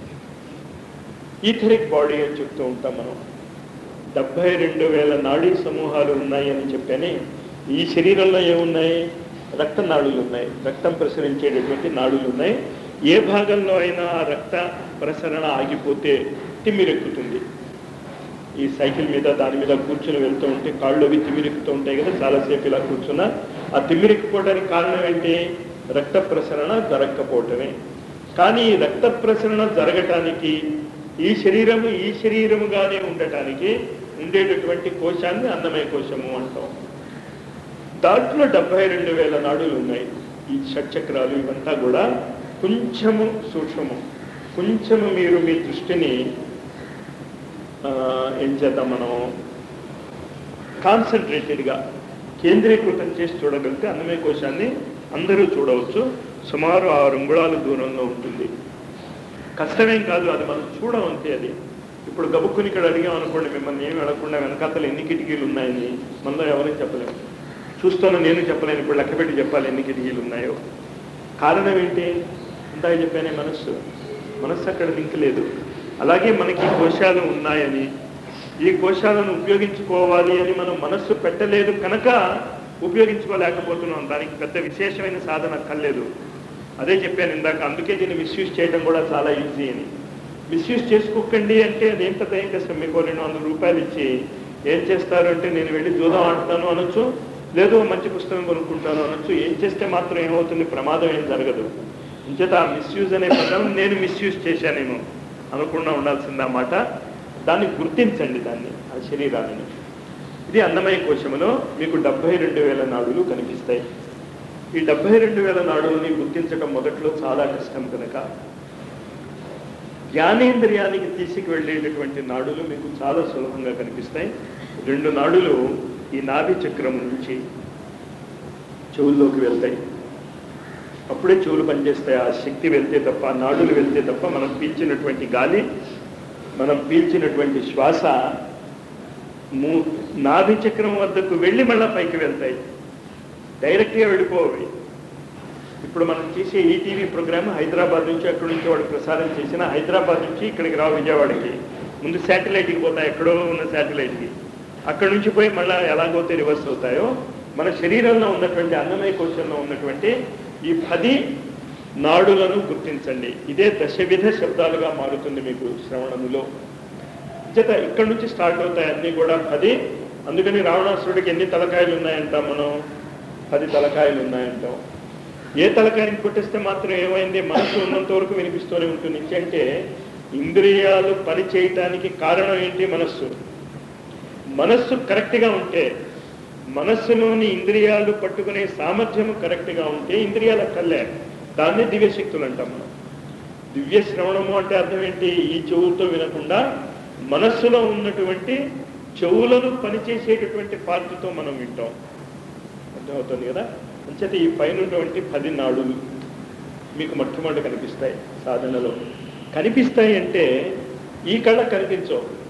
ఈథరిక్ బాడీ అని చెప్తూ ఉంటాం మనం డెబ్బై రెండు వేల నాడీ సమూహాలు ఉన్నాయి అని చెప్పని ఈ శరీరంలో ఏమున్నాయి రక్త నాడులు ఉన్నాయి రక్తం ప్రసరించేటటువంటి నాడులు ఉన్నాయి ఏ భాగంలో అయినా ఆ రక్త ప్రసరణ ఆగిపోతే తిమ్మిరెక్కుతుంది ఈ సైకిల్ మీద దాని మీద కూర్చుని వెళ్తూ ఉంటే కాళ్ళు అవి తిమ్మిరెక్కుతూ ఉంటాయి కదా చాలాసేపు ఇలా కూర్చున్నా ఆ తిమ్మిరెక్కిపోవడానికి కారణం ఏంటి రక్త ప్రసరణ జరగకపోవటమే కానీ ఈ రక్త ప్రసరణ జరగటానికి ఈ శరీరము ఈ శరీరముగానే ఉండటానికి ఉండేటటువంటి కోశాన్ని అన్నమయ కోశము అంటాం దాంట్లో డెబ్బై రెండు వేల నాడులు ఉన్నాయి ఈ షట్చక్రాలు ఇవంతా కూడా కొంచెము సూక్ష్మము కొంచెము మీరు మీ దృష్టిని ఆ, ఏం చేద్దాం మనం కాన్సన్ట్రేటెడ్గా కేంద్రీకృతం చేసి చూడగలిగితే అన్నమయ కోశాన్ని అందరూ చూడవచ్చు సుమారు ఆరు అంగుళాల దూరంలో ఉంటుంది కష్టమేం కాదు అది మనం చూడమంతే అది ఇప్పుడు గబుక్కుని ఇక్కడ అడిగాం అనుకోండి మిమ్మల్ని ఏమి అడగకుండా వెనకాతలు ఎన్ని కిటికీలు ఉన్నాయని మనలో ఎవరికి చెప్పలేము చూస్తున్న నేను చెప్పలేను ఇప్పుడు లెక్క పెట్టి చెప్పాలి ఎన్ని కిటికీలు ఉన్నాయో కారణం ఏంటి ఇందాక చెప్పానే మనస్సు మనస్సు అక్కడ లింక్ లేదు అలాగే మనకి కోశాలు ఉన్నాయని ఈ కోశాలను ఉపయోగించుకోవాలి అని మనం మనస్సు పెట్టలేదు కనుక ఉపయోగించుకోలేకపోతున్నాం దానికి పెద్ద విశేషమైన సాధన అక్కర్లేదు అదే చెప్పాను ఇందాక అందుకే దీన్ని మిస్యూజ్ చేయడం కూడా చాలా ఈజీ అని మిస్యూజ్ చేసుకోకండి అంటే అదేం పెద్ద ఏం కష్టం మీకు రెండు వందల రూపాయలు ఇచ్చి ఏం చేస్తారు అంటే నేను వెళ్ళి జూదం ఆడతాను అనొచ్చు లేదు మంచి పుస్తకం కొనుక్కుంటాను అనొచ్చు ఏం చేస్తే మాత్రం ఏమవుతుంది ప్రమాదం ఏం జరగదు ఇంచేత ఆ మిస్యూజ్ అనే పదం నేను మిస్యూజ్ చేశానేమో అనకుండా ఉండాల్సింది మాట దాన్ని గుర్తించండి దాన్ని ఆ శరీరాన్ని ఇది అన్నమయ కోశములో మీకు డెబ్బై రెండు వేల నాడులు కనిపిస్తాయి ఈ డెబ్బై రెండు వేల నాడుల్ని గుర్తించడం మొదట్లో చాలా కష్టం కనుక జ్ఞానేంద్రియానికి తీసుకువెళ్ళేటటువంటి నాడులు మీకు చాలా సులభంగా కనిపిస్తాయి రెండు నాడులు ఈ నాభి చక్రం నుంచి చెవుల్లోకి వెళ్తాయి అప్పుడే చెవులు పనిచేస్తాయి ఆ శక్తి వెళ్తే తప్ప ఆ నాడులు వెళ్తే తప్ప మనం పీల్చినటువంటి గాలి మనం పీల్చినటువంటి శ్వాస మూ నాభి చక్రం వద్దకు వెళ్ళి మళ్ళీ పైకి వెళ్తాయి డైరెక్ట్గా వెళ్ళిపోవి ఇప్పుడు మనం చేసే ఈటీవీ ప్రోగ్రామ్ హైదరాబాద్ నుంచి అక్కడి నుంచి వాడు ప్రసారం చేసిన హైదరాబాద్ నుంచి ఇక్కడికి రావు విజయవాడకి ముందు శాటిలైట్కి పోతాయి ఎక్కడో ఉన్న శాటిలైట్కి అక్కడి నుంచి పోయి మళ్ళీ ఎలాగోతే రివర్స్ అవుతాయో మన శరీరంలో ఉన్నటువంటి అన్నమయ కోశంలో ఉన్నటువంటి ఈ పది నాడులను గుర్తించండి ఇదే దశవిధ శబ్దాలుగా మారుతుంది మీకు శ్రవణములో చేత ఇక్కడ నుంచి స్టార్ట్ అవుతాయి అన్నీ కూడా పది అందుకని రావణాసురుడికి ఎన్ని తలకాయలు ఉన్నాయంటాం మనం పది తలకాయలు ఉన్నాయంటాం ఏ తలకాయని కొట్టేస్తే మాత్రం ఏమైంది మనసు ఉన్నంత వరకు వినిపిస్తూనే ఉంటుంది అంటే ఇంద్రియాలు పని చేయటానికి కారణం ఏంటి మనస్సు మనస్సు కరెక్ట్గా ఉంటే మనస్సులోని ఇంద్రియాలు పట్టుకునే సామర్థ్యము కరెక్ట్గా ఉంటే ఇంద్రియాల కల్లే దాన్ని దివ్యశక్తులు అంటాం మనం దివ్య శ్రవణము అంటే అర్థం ఏంటి ఈ చెవులతో వినకుండా మనస్సులో ఉన్నటువంటి చెవులను పనిచేసేటటువంటి పార్టీతో మనం వింటాం అర్థమవుతుంది కదా అంచేత ఈ పైన ఉన్నటువంటి పది నాడులు మీకు మొట్టమొదటి కనిపిస్తాయి సాధనలో కనిపిస్తాయి అంటే ఈ కళ్ళ కనిపించవు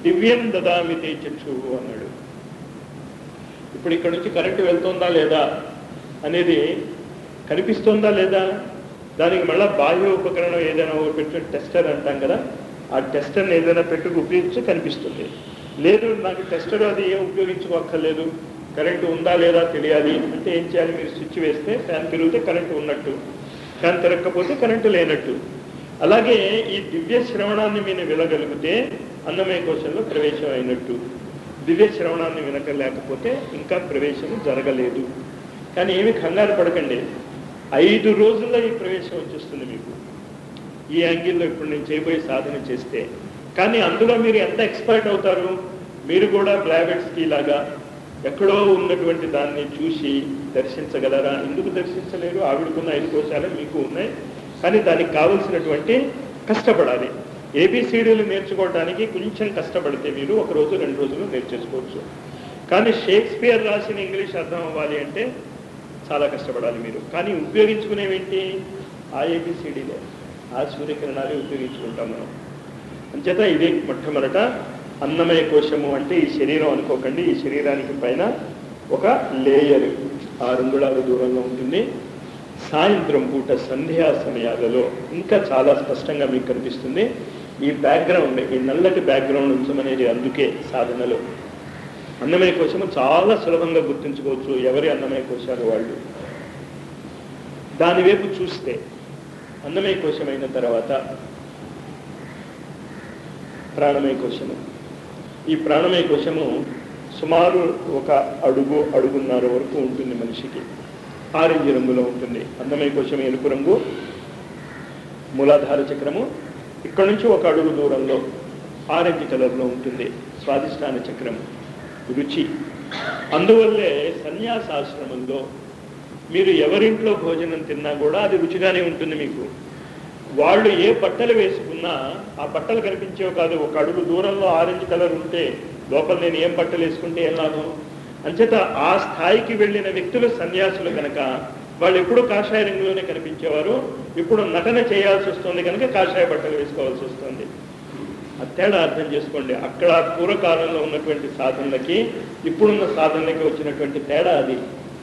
దివ్యం దదామితే చక్షు అన్నాడు ఇప్పుడు ఇక్కడ నుంచి కరెంటు వెళ్తుందా లేదా అనేది కనిపిస్తుందా లేదా దానికి మళ్ళీ బాహ్య ఉపకరణం ఏదైనా ఒకటి పెట్టి టెస్టర్ అంటాం కదా ఆ టెస్టర్ని ఏదైనా పెట్టుకు ఉపయోగించి కనిపిస్తుంది లేదు నాకు టెస్టర్ అది ఏం ఉపయోగించుకోక్కర్లేదు కరెంటు ఉందా లేదా తెలియాలి అంటే ఏం చేయాలి మీరు స్విచ్ వేస్తే ఫ్యాన్ తిరిగితే కరెంటు ఉన్నట్టు ఫ్యాన్ తిరగకపోతే కరెంటు లేనట్టు అలాగే ఈ దివ్య శ్రవణాన్ని మీరు వినగలిగితే అన్నమయ కోశంలో ప్రవేశం అయినట్టు దివ్య శ్రవణాన్ని వినకలేకపోతే ఇంకా ప్రవేశం జరగలేదు కానీ ఏమి కంగారు పడకండి ఐదు రోజుల్లో ఈ ప్రవేశం వచ్చేస్తుంది మీకు ఈ యాంగిల్లో ఇప్పుడు నేను చేయబోయే సాధన చేస్తే కానీ అందులో మీరు ఎంత ఎక్స్పర్ట్ అవుతారు మీరు కూడా బ్లాబెట్స్కి లాగా ఎక్కడో ఉన్నటువంటి దాన్ని చూసి దర్శించగలరా ఎందుకు దర్శించలేరు ఆవిడకున్న ఐదు కోశాలే మీకు ఉన్నాయి కానీ దానికి కావలసినటువంటి కష్టపడాలి ఏబిసిడీలు నేర్చుకోవడానికి కొంచెం కష్టపడితే మీరు ఒక రోజు రెండు రోజులు నేర్చేసుకోవచ్చు కానీ షేక్స్పియర్ రాసిన ఇంగ్లీష్ అర్థం అవ్వాలి అంటే చాలా కష్టపడాలి మీరు కానీ ఉపయోగించుకునేవేంటి ఆ ఏబిసిడీలే ఆ సూర్యకిరణాలే ఉపయోగించుకుంటాం మనం అంచేత ఇది మొట్టమొదట అన్నమయ కోశము అంటే ఈ శరీరం అనుకోకండి ఈ శరీరానికి పైన ఒక లేయర్ ఆరు అంగుళాల దూరంలో ఉంటుంది సాయంత్రం పూట సంధ్యా సమయాలలో ఇంకా చాలా స్పష్టంగా మీకు కనిపిస్తుంది ఈ బ్యాక్గ్రౌండ్ ఈ నల్లటి బ్యాక్గ్రౌండ్ ఉంచమనేది అందుకే సాధనలో అన్నమయ కోశము చాలా సులభంగా గుర్తుంచుకోవచ్చు ఎవరి అన్నమయ కోశాలు వాళ్ళు దాని వైపు చూస్తే అన్నమయ కోశమైన తర్వాత ప్రాణమయ కోశము ఈ ప్రాణమయ కోశము సుమారు ఒక అడుగు అడుగున్నర వరకు ఉంటుంది మనిషికి ఆరెంజ్ రంగులో ఉంటుంది అన్నమయ కోశం ఎరుపు రంగు మూలాధార చక్రము ఇక్కడ నుంచి ఒక అడుగు దూరంలో ఆరెంజ్ కలర్లో ఉంటుంది స్వాదిష్టాన చక్రము రుచి అందువల్లే సన్యాసాశ్రమంలో మీరు ఎవరింట్లో భోజనం తిన్నా కూడా అది రుచిగానే ఉంటుంది మీకు వాళ్ళు ఏ బట్టలు వేసుకున్నా ఆ బట్టలు కనిపించేవి కాదు ఒక అడుగు దూరంలో ఆరెంజ్ కలర్ ఉంటే లోపల నేను ఏం బట్టలు వేసుకుంటే ఏం లాభం అంచేత ఆ స్థాయికి వెళ్ళిన వ్యక్తులు సన్యాసులు కనుక వాళ్ళు ఎప్పుడూ కాషాయ రంగులోనే కనిపించేవారు ఇప్పుడు నటన చేయాల్సి వస్తుంది కనుక కాషాయ బట్టలు వేసుకోవాల్సి వస్తుంది ఆ తేడా అర్థం చేసుకోండి అక్కడ పూర్వకాలంలో ఉన్నటువంటి సాధనలకి ఇప్పుడున్న సాధనలకి వచ్చినటువంటి తేడా అది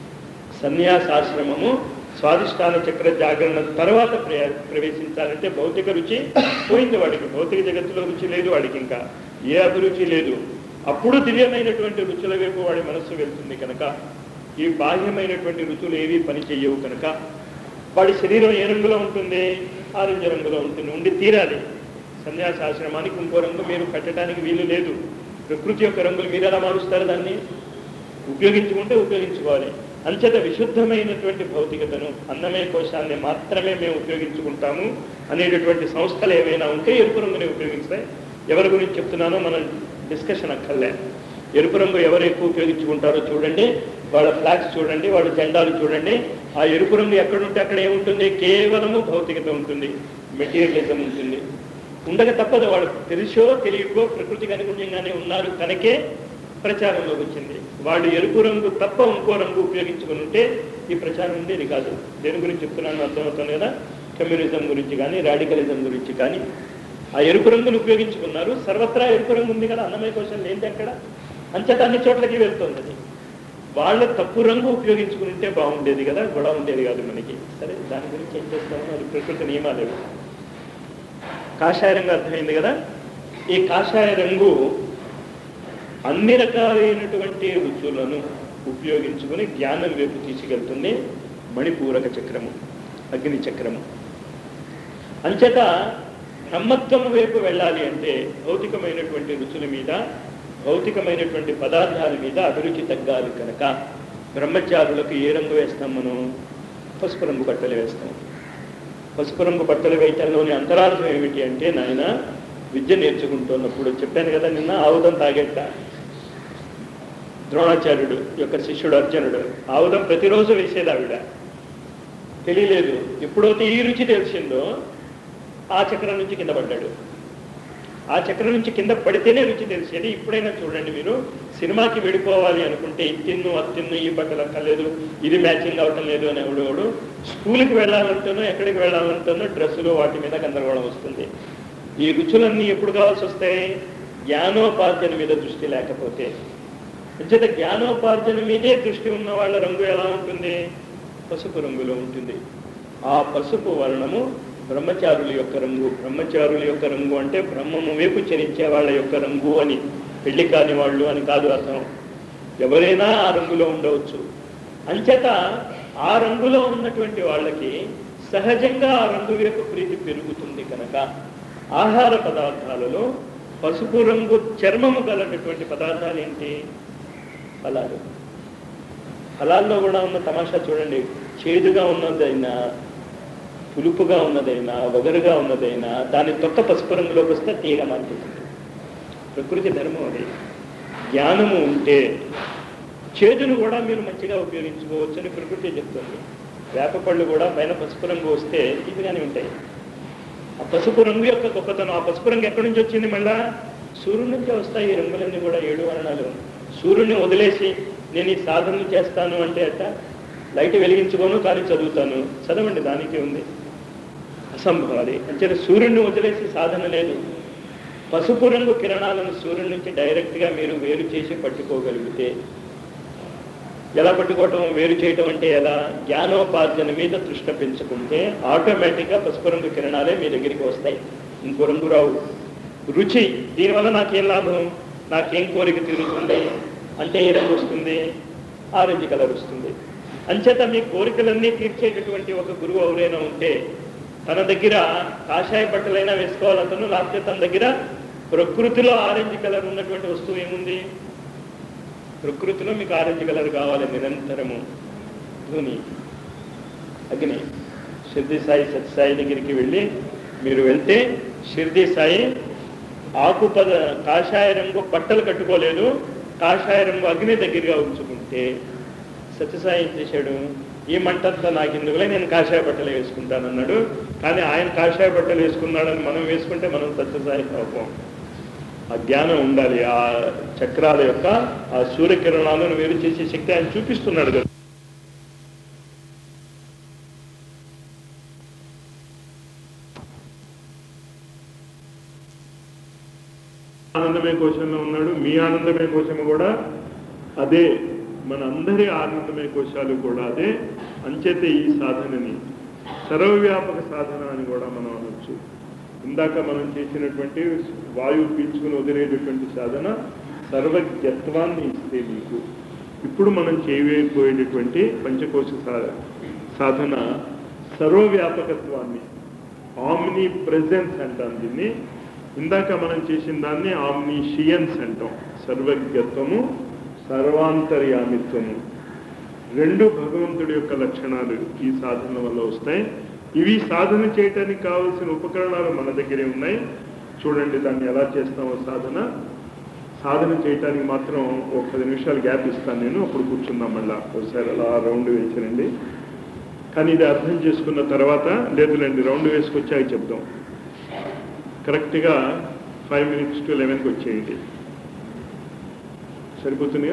సన్యాసాశ్రమము స్వాదిష్టాన చక్ర జాగరణ తర్వాత ప్ర- ప్రవేశించాలంటే భౌతిక రుచి పోయింది వాడికి భౌతిక జగత్తులో రుచి లేదు వాడికి ఇంకా ఏ అభిరుచి లేదు అప్పుడు దివ్యమైనటువంటి రుచుల వైపు వాడి మనస్సు వెళ్తుంది కనుక ఈ బాహ్యమైనటువంటి రుచులు ఏవి పని చెయ్యవు కనుక వాడి శరీరం ఏ రంగులో ఉంటుంది ఆరెంజ్ రంగులో ఉంటుంది ఉండి తీరాలి సన్యాసాశ్రమానికి ఇంకో రంగు మీరు పెట్టడానికి వీలు లేదు ప్రకృతి యొక్క రంగులు మీరు ఎలా మారుస్తారు దాన్ని ఉపయోగించుకుంటే ఉపయోగించుకోవాలి అంచేత విశుద్ధమైనటువంటి భౌతికతను అన్నమయ కోశాన్ని మాత్రమే మేము ఉపయోగించుకుంటాము అనేటటువంటి సంస్థలు ఏవైనా ఉంటే ఎరుపు రంగుని ఉపయోగిస్తాయి ఎవరి గురించి చెప్తున్నానో మనం డిస్కషన్ అక్కర్లే ఎరుపు రంగు ఎవరు ఎక్కువ ఉపయోగించుకుంటారో చూడండి వాళ్ళ ఫ్లాగ్స్ చూడండి వాళ్ళ జెండాలు చూడండి ఆ ఎరుపు రంగు ఎక్కడుంటే అక్కడ ఏముంటుంది కేవలము భౌతికత ఉంటుంది మెటీరియలిజం ఉంటుంది ఉండక తప్పదు వాళ్ళు తెలుసో తెలియకో ప్రకృతికి అనుగుణ్యంగానే ఉన్నారు కనుకే ప్రచారంలోకి వచ్చింది వాళ్ళు ఎరుపు రంగు తప్ప ఇంకో రంగు ఉపయోగించుకుని ఉంటే ఈ ప్రచారం ఉండేది కాదు దేని గురించి చెప్తున్నాను అర్థమవుతుంది కదా కమ్యూనిజం గురించి కానీ రాడికలిజం గురించి కానీ ఆ ఎరుపు రంగును ఉపయోగించుకున్నారు సర్వత్రా ఎరుపు రంగు ఉంది కదా అన్నమయ కోసం లేనిది అక్కడ అంచేత అన్ని చోట్లకి వెళ్తుంది అది వాళ్ళ తప్పు రంగు ఉపయోగించుకుని ఉంటే బాగుండేది కదా గొడవ ఉండేది కాదు మనకి సరే దాని గురించి ఏం చేస్తాము అది ప్రకృతి నియమాలు అవి. కాషాయ రంగు అర్థమైంది కదా ఈ కాషాయ రంగు అన్ని రకాలైనటువంటి రుచులను ఉపయోగించుకుని జ్ఞానం వైపు తీసుకెళ్తుంది మణిపూరక చక్రము అగ్ని చక్రము అంచేత బ్రహ్మత్వం వైపు వెళ్ళాలి అంటే భౌతికమైనటువంటి రుచుల మీద భౌతికమైనటువంటి పదార్థాల మీద అభిరుచి తగ్గాలి కనుక బ్రహ్మచారులకు ఏ రంగు వేస్తాం మనం పసుపు రంగు బట్టలు వేస్తాం పసుపు రంగు బట్టలు వేయటంలోని అంతరార్థం ఏమిటి అంటే నాయన విద్య నేర్చుకుంటున్నప్పుడు చెప్పాను కదా నిన్న ఆవుదం తాగేట ద్రోణాచార్యుడు యొక్క శిష్యుడు అర్జునుడు ఆవుదం ప్రతిరోజు వేసేది ఆవిడ తెలియలేదు ఎప్పుడైతే ఈ రుచి తెలిసిందో ఆ చక్రం నుంచి కింద పడ్డాడు ఆ చక్రం నుంచి కింద పడితేనే రుచి తెలిసేది ఇప్పుడైనా చూడండి మీరు సినిమాకి వెళ్ళిపోవాలి అనుకుంటే ఇది తిన్ను అది తిన్ను ఈ బట్టలు అక్కర్లేదు ఇది మ్యాచింగ్ అవటం లేదు అని ఎవడోడు స్కూల్కి వెళ్ళాలంటేనో ఎక్కడికి వెళ్ళాలంటేనో డ్రెస్సులు వాటి మీద గందరగోళం వస్తుంది ఈ రుచులన్నీ ఎప్పుడు కావాల్సి వస్తాయి జ్ఞానోపార్జన మీద దృష్టి లేకపోతే అంచేత జ్ఞానోపార్జన మీదే దృష్టి ఉన్న వాళ్ళ రంగు ఎలా ఉంటుంది పసుపు రంగులో ఉంటుంది ఆ పసుపు వర్ణము బ్రహ్మచారుల యొక్క రంగు బ్రహ్మచారుల యొక్క రంగు అంటే బ్రహ్మము వైపు చరించే వాళ్ళ యొక్క రంగు అని పెళ్లి కాని వాళ్ళు అని కాదు అర్థం ఎవరైనా ఆ రంగులో ఉండవచ్చు అంచేత ఆ రంగులో ఉన్నటువంటి వాళ్ళకి సహజంగా ఆ రంగు వైపు ప్రీతి పెరుగుతుంది కనుక ఆహార పదార్థాలలో పసుపు రంగు చర్మము గలటువంటి పదార్థాలు ఏంటి ఫలాలు ఫలాల్లో కూడా ఉన్న తమాషా చూడండి చేదుగా ఉన్నదైనా పులుపుగా ఉన్నదైనా వగరుగా ఉన్నదైనా దాని తొక్క పసుపు రంగులోకి వస్తే తీగ మారిపోతుంది ప్రకృతి ధర్మం అది జ్ఞానము ఉంటే చేదును కూడా మీరు మంచిగా ఉపయోగించుకోవచ్చు అని ప్రకృతి చెప్తుంది వేప పళ్ళు కూడా పైన పసుపు రంగు వస్తే తీపిగానే ఉంటాయి ఆ పసుపు రంగు యొక్క గొప్పతనం ఆ పసుపు రంగు ఎక్కడి నుంచి వచ్చింది మళ్ళా సూర్యుడి నుంచే వస్తాయి ఈ రంగులన్నీ కూడా ఏడు వర్ణాలు సూర్యుడిని వదిలేసి నేను ఈ సాధనలు చేస్తాను అంటే అట్ట లైట్ వెలిగించుకోను కానీ చదువుతాను చదవండి దానికి ఉంది అసంభవం అది అంటే సూర్యుడిని వదిలేసి సాధన లేదు పసుపు రంగు కిరణాలను సూర్యుడి నుంచి డైరెక్ట్గా మీరు వేరు చేసి పట్టుకోగలిగితే ఎలా పట్టుకోవటం వేరు చేయటం అంటే ఎలా జ్ఞానోపార్జన మీద దృష్టి పెంచుకుంటే ఆటోమేటిక్గా పసుపు రంగు కిరణాలే మీ దగ్గరికి వస్తాయి ఇంకో రంగు రావు రుచి దీనివల్ల నాకేం లాభం నాకేం కోరిక తీరుతుంది అంటే ఏ రంగు వస్తుంది ఆరెంజ్ కలర్ వస్తుంది అంచేత మీ కోరికలన్నీ తీర్చేటటువంటి ఒక గురువు ఎవరైనా ఉంటే తన దగ్గర కాషాయ బట్టలైనా వేసుకోవాలతను లేకపోతే తన దగ్గర ప్రకృతిలో ఆరెంజ్ కలర్ ఉన్నటువంటి వస్తువు ఏముంది ప్రకృతిలో మీకు ఆరెంజ్ కలర్ కావాలి నిరంతరము ధుని అగ్ని షిర్ది సాయి సత్యసాయి దగ్గరికి వెళ్ళి మీరు వెళ్తే షిర్ది సాయి ఆకుపద కాషాయ రంగు బట్టలు కట్టుకోలేదు కాషాయ రంగు అగ్ని దగ్గరగా ఉంచుకుంటే సత్యసాయి ఏం చేశాడు ఈ మంటంతా నాకు ఎందుకులే నేను కాషాయ బట్టలు వేసుకుంటానన్నాడు కానీ ఆయన కాషాయ బట్టలు వేసుకున్నాడని మనం వేసుకుంటే మనం సత్యసాయి పాపం ఆ జ్ఞానం ఉండాలి ఆ చక్రాల యొక్క ఆ సూర్యకిరణాలను వేరు చేసే శక్తి ఆయన చూపిస్తున్నాడు కదా ఆనందమే కోశంలో ఉన్నాడు మీ ఆనందమే కోశము కూడా అదే మన అందరి ఆనందమే కోశాలు కూడా అదే అంచేతే ఈ సాధనని సర్వవ్యాపక సాధన అని కూడా మనం అనొచ్చు ఇందాక మనం చేసినటువంటి వాయువు పీల్చుకుని వదిలేటటువంటి సాధన సర్వజ్ఞత్వాన్ని ఇస్తే మీకు ఇప్పుడు మనం చేయబోయేటటువంటి పంచకోశ సా- సాధన సర్వవ్యాపకత్వాన్ని ఆమ్ని ప్రెజెన్స్ అంటాం దీన్ని ఇందాక మనం చేసిన దాన్ని ఆమ్నిషియన్స్ అంటాం సర్వజ్ఞత్వము సర్వాంతర్యామిత్వము రెండు భగవంతుడి యొక్క లక్షణాలు ఈ సాధన వల్ల వస్తాయి ఇవి సాధన చేయటానికి కావలసిన ఉపకరణాలు మన దగ్గరే ఉన్నాయి చూడండి దాన్ని ఎలా చేస్తామో సాధన సాధన చేయటానికి మాత్రం ఒక పది నిమిషాలు గ్యాప్ ఇస్తాను నేను అప్పుడు కూర్చుందాం మళ్ళా ఒకసారి అలా రౌండ్ వేసినండి కానీ ఇది అర్థం చేసుకున్న తర్వాత లేదులేండి రౌండ్ వేసుకొచ్చాక చెప్దాం కరెక్ట్గా ఫైవ్ మినిట్స్ టు లెవెన్కి వచ్చేయండి సరిపోతుందిగా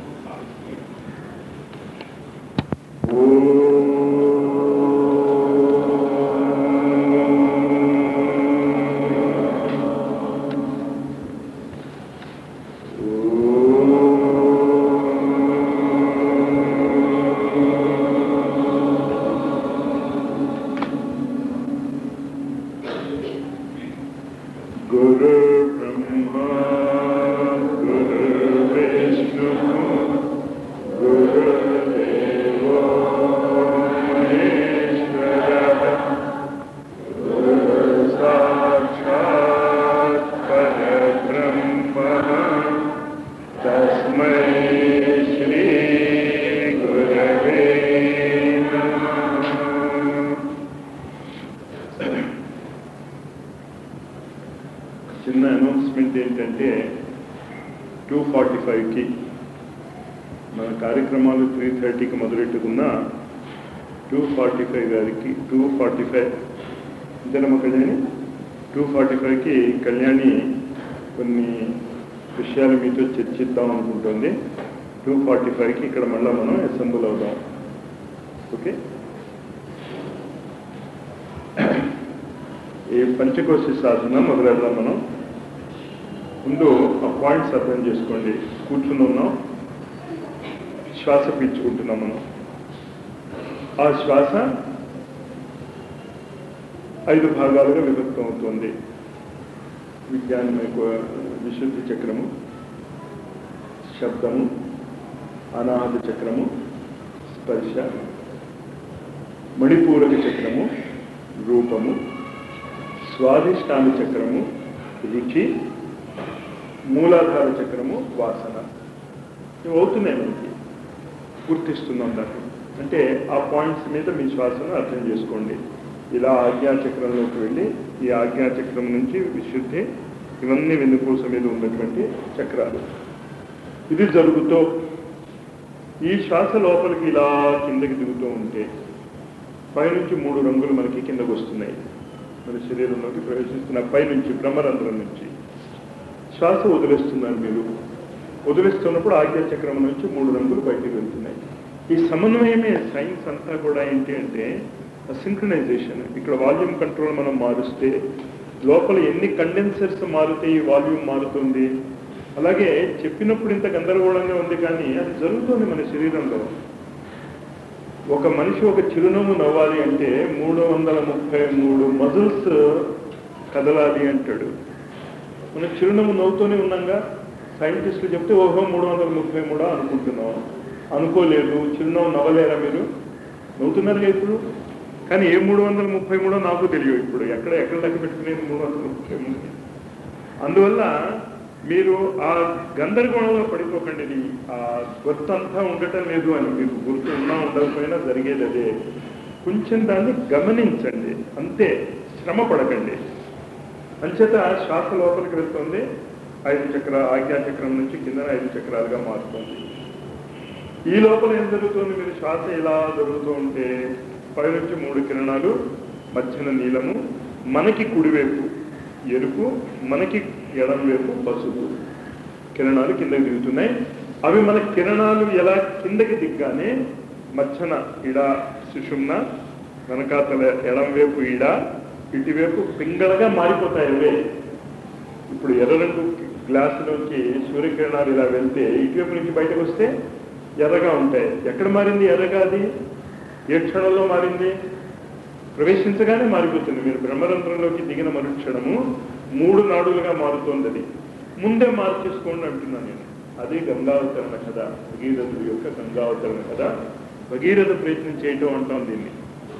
గురు బ్రహ్మ గురు విష్ణు గురుదేవో మహేశ్వరః గురు సాక్షాత్ పరబ్రహ్మః తస్మై శ్రీ గురవే నమః చిన్న అనౌన్స్మెంట్ ఏంటంటే టూ ఫార్టీ ఫైవ్కి మన కార్యక్రమాలు త్రీ థర్టీకి మొదలెట్టుకున్న టూ ఫార్టీ ఫైవ్ గారికి టూ ఫార్టీ ఫైవ్ ఇద్దరమ్మ కళ్యాణి టూ ఫార్టీ ఫైవ్కి కళ్యాణి కొన్ని విషయాలు మీతో చర్చిద్దాం అనుకుంటుంది టూ ఫార్టీ ఫైవ్కి ఇక్కడ మళ్ళీ మనం అసెంబుల్ అవుదాం ఓకే ఈ పంచకోశ సాధన మొదలెడదాం మనం ముందు ఆ పాయింట్స్ అర్థం చేసుకోండి కూర్చుని ఉన్నాం శ్వాస పీల్చుకుంటున్నాం మనం ఆ శ్వాస ఐదు భాగాలుగా విభక్తం అవుతుంది విజ్ఞానమయ విశుద్ధి చక్రము శబ్దము అనాహత చక్రము స్పర్శ మణిపూరక చక్రము రూపము స్వాధిష్టాన చక్రము రుచి మూలాధార చక్రము వాసన ఇవి అవుతున్నాయి మనకి గుర్తిస్తున్నాం దాన్ని అంటే ఆ పాయింట్స్ మీద మీ శ్వాసను అర్థం చేసుకోండి ఇలా ఆజ్ఞా చక్రంలోకి వెళ్ళి ఈ ఆజ్ఞా చక్రం నుంచి విశుద్ధి ఇవన్నీ వెన్నుపూస మీద ఉన్నటువంటి చక్రాలు ఇది జరుగుతూ ఈ శ్వాస లోపలికి ఇలా కిందకి దిగుతూ ఉంటే పైనుంచి మూడు రంగులు మనకి కిందకు వస్తున్నాయి మన శరీరంలోకి ప్రవేశిస్తున్న పైనుంచి బ్రహ్మరంధ్రం నుంచి శ్వాస వదిలేస్తున్నారు మీరు వదిలేస్తున్నప్పుడు ఆజ్ఞా చక్రం నుంచి మూడు రంగులు బయటికి వెళ్తున్నాయి ఈ సమన్వయమే సైన్స్ అంతా కూడా ఏంటి అంటే సింక్రనైజేషన్ ఇక్కడ వాల్యూమ్ కంట్రోల్ మనం మారుస్తే లోపల ఎన్ని కండెన్సర్స్ మారితే ఈ వాల్యూమ్ మారుతుంది అలాగే చెప్పినప్పుడు ఇంత గందరగోళంగా ఉంది కానీ అది జరుగుతుంది మన శరీరంలో ఒక మనిషి ఒక చిరునవ్వు నవ్వాలి అంటే మూడు వందల ముప్పై మూడు మజిల్స్ కదలాలి అంటాడు మనం చిరునవ్వు నవ్వుతూనే ఉన్నాగా సైంటిస్టులు చెప్తే ఓహో మూడు వందల ముప్పై మూడా అనుకుంటున్నాం అనుకోలేదు చిరునవ్వు నవ్వలేరా మీరు నవ్వుతున్నారుగా ఇప్పుడు కానీ ఏ మూడు వందల ముప్పై మూడో నాకు తెలియదు ఇప్పుడు ఎక్కడ ఎక్కడ లెక్క పెట్టుకునేది మూడు వందల ముప్పై మూడు అందువల్ల మీరు ఆ గందరగోళంలో పడిపోకండి ఇది ఆ గుర్తు అంతా ఉండటం లేదు అని మీకు గుర్తు ఉన్నా ఉండకపోయినా జరిగేది అదే కొంచెం దాన్ని గమనించండి అంతే శ్రమ పడకండి అంచేత శ్వాస లోపలికి వెళ్తుంది ఐదు చక్ర ఆజ్ఞా చక్రం నుంచి కింద ఐదు చక్రాలుగా మారుతుంది ఈ లోపల ఏం జరుగుతుంది మీరు శ్వాస ఇలా జరుగుతూ ఉంటే పైనుంచి మూడు కిరణాలు మధ్యన నీలము మనకి కుడివైపు ఎరుపు మనకి ఎడం వైపు పసుపు కిరణాలు కిందకి దిగుతున్నాయి అవి మన కిరణాలు ఎలా కిందకి దిగ్గానే మధ్యన ఇడ సుషుమ్న వెనకాతల ఎడం వైపు ఇడ ఇటువైపు పింగళగా మారిపోతాయి అవే ఇప్పుడు ఎర్ర రంగు గ్లాసులోకి సూర్యకిరణాలు ఇలా వెళ్తే ఇటువైపు నుంచి బయటకు వస్తే ఎర్రగా ఉంటాయి ఎక్కడ మారింది ఎర్రగా అది ఏ క్షణంలో మారింది ప్రవేశించగానే మారిపోతుంది మీరు బ్రహ్మరంధ్రంలోకి దిగిన మరుక్షణము మూడు నాడులుగా మారుతోంది అది ముందే మార్చేసుకోండి అంటున్నాను నేను అదే గంగావతరణ కథ భగీరథుడి యొక్క గంగావతరణ కథ భగీరథ ప్రయత్నం చేయటం అంటాం దీన్ని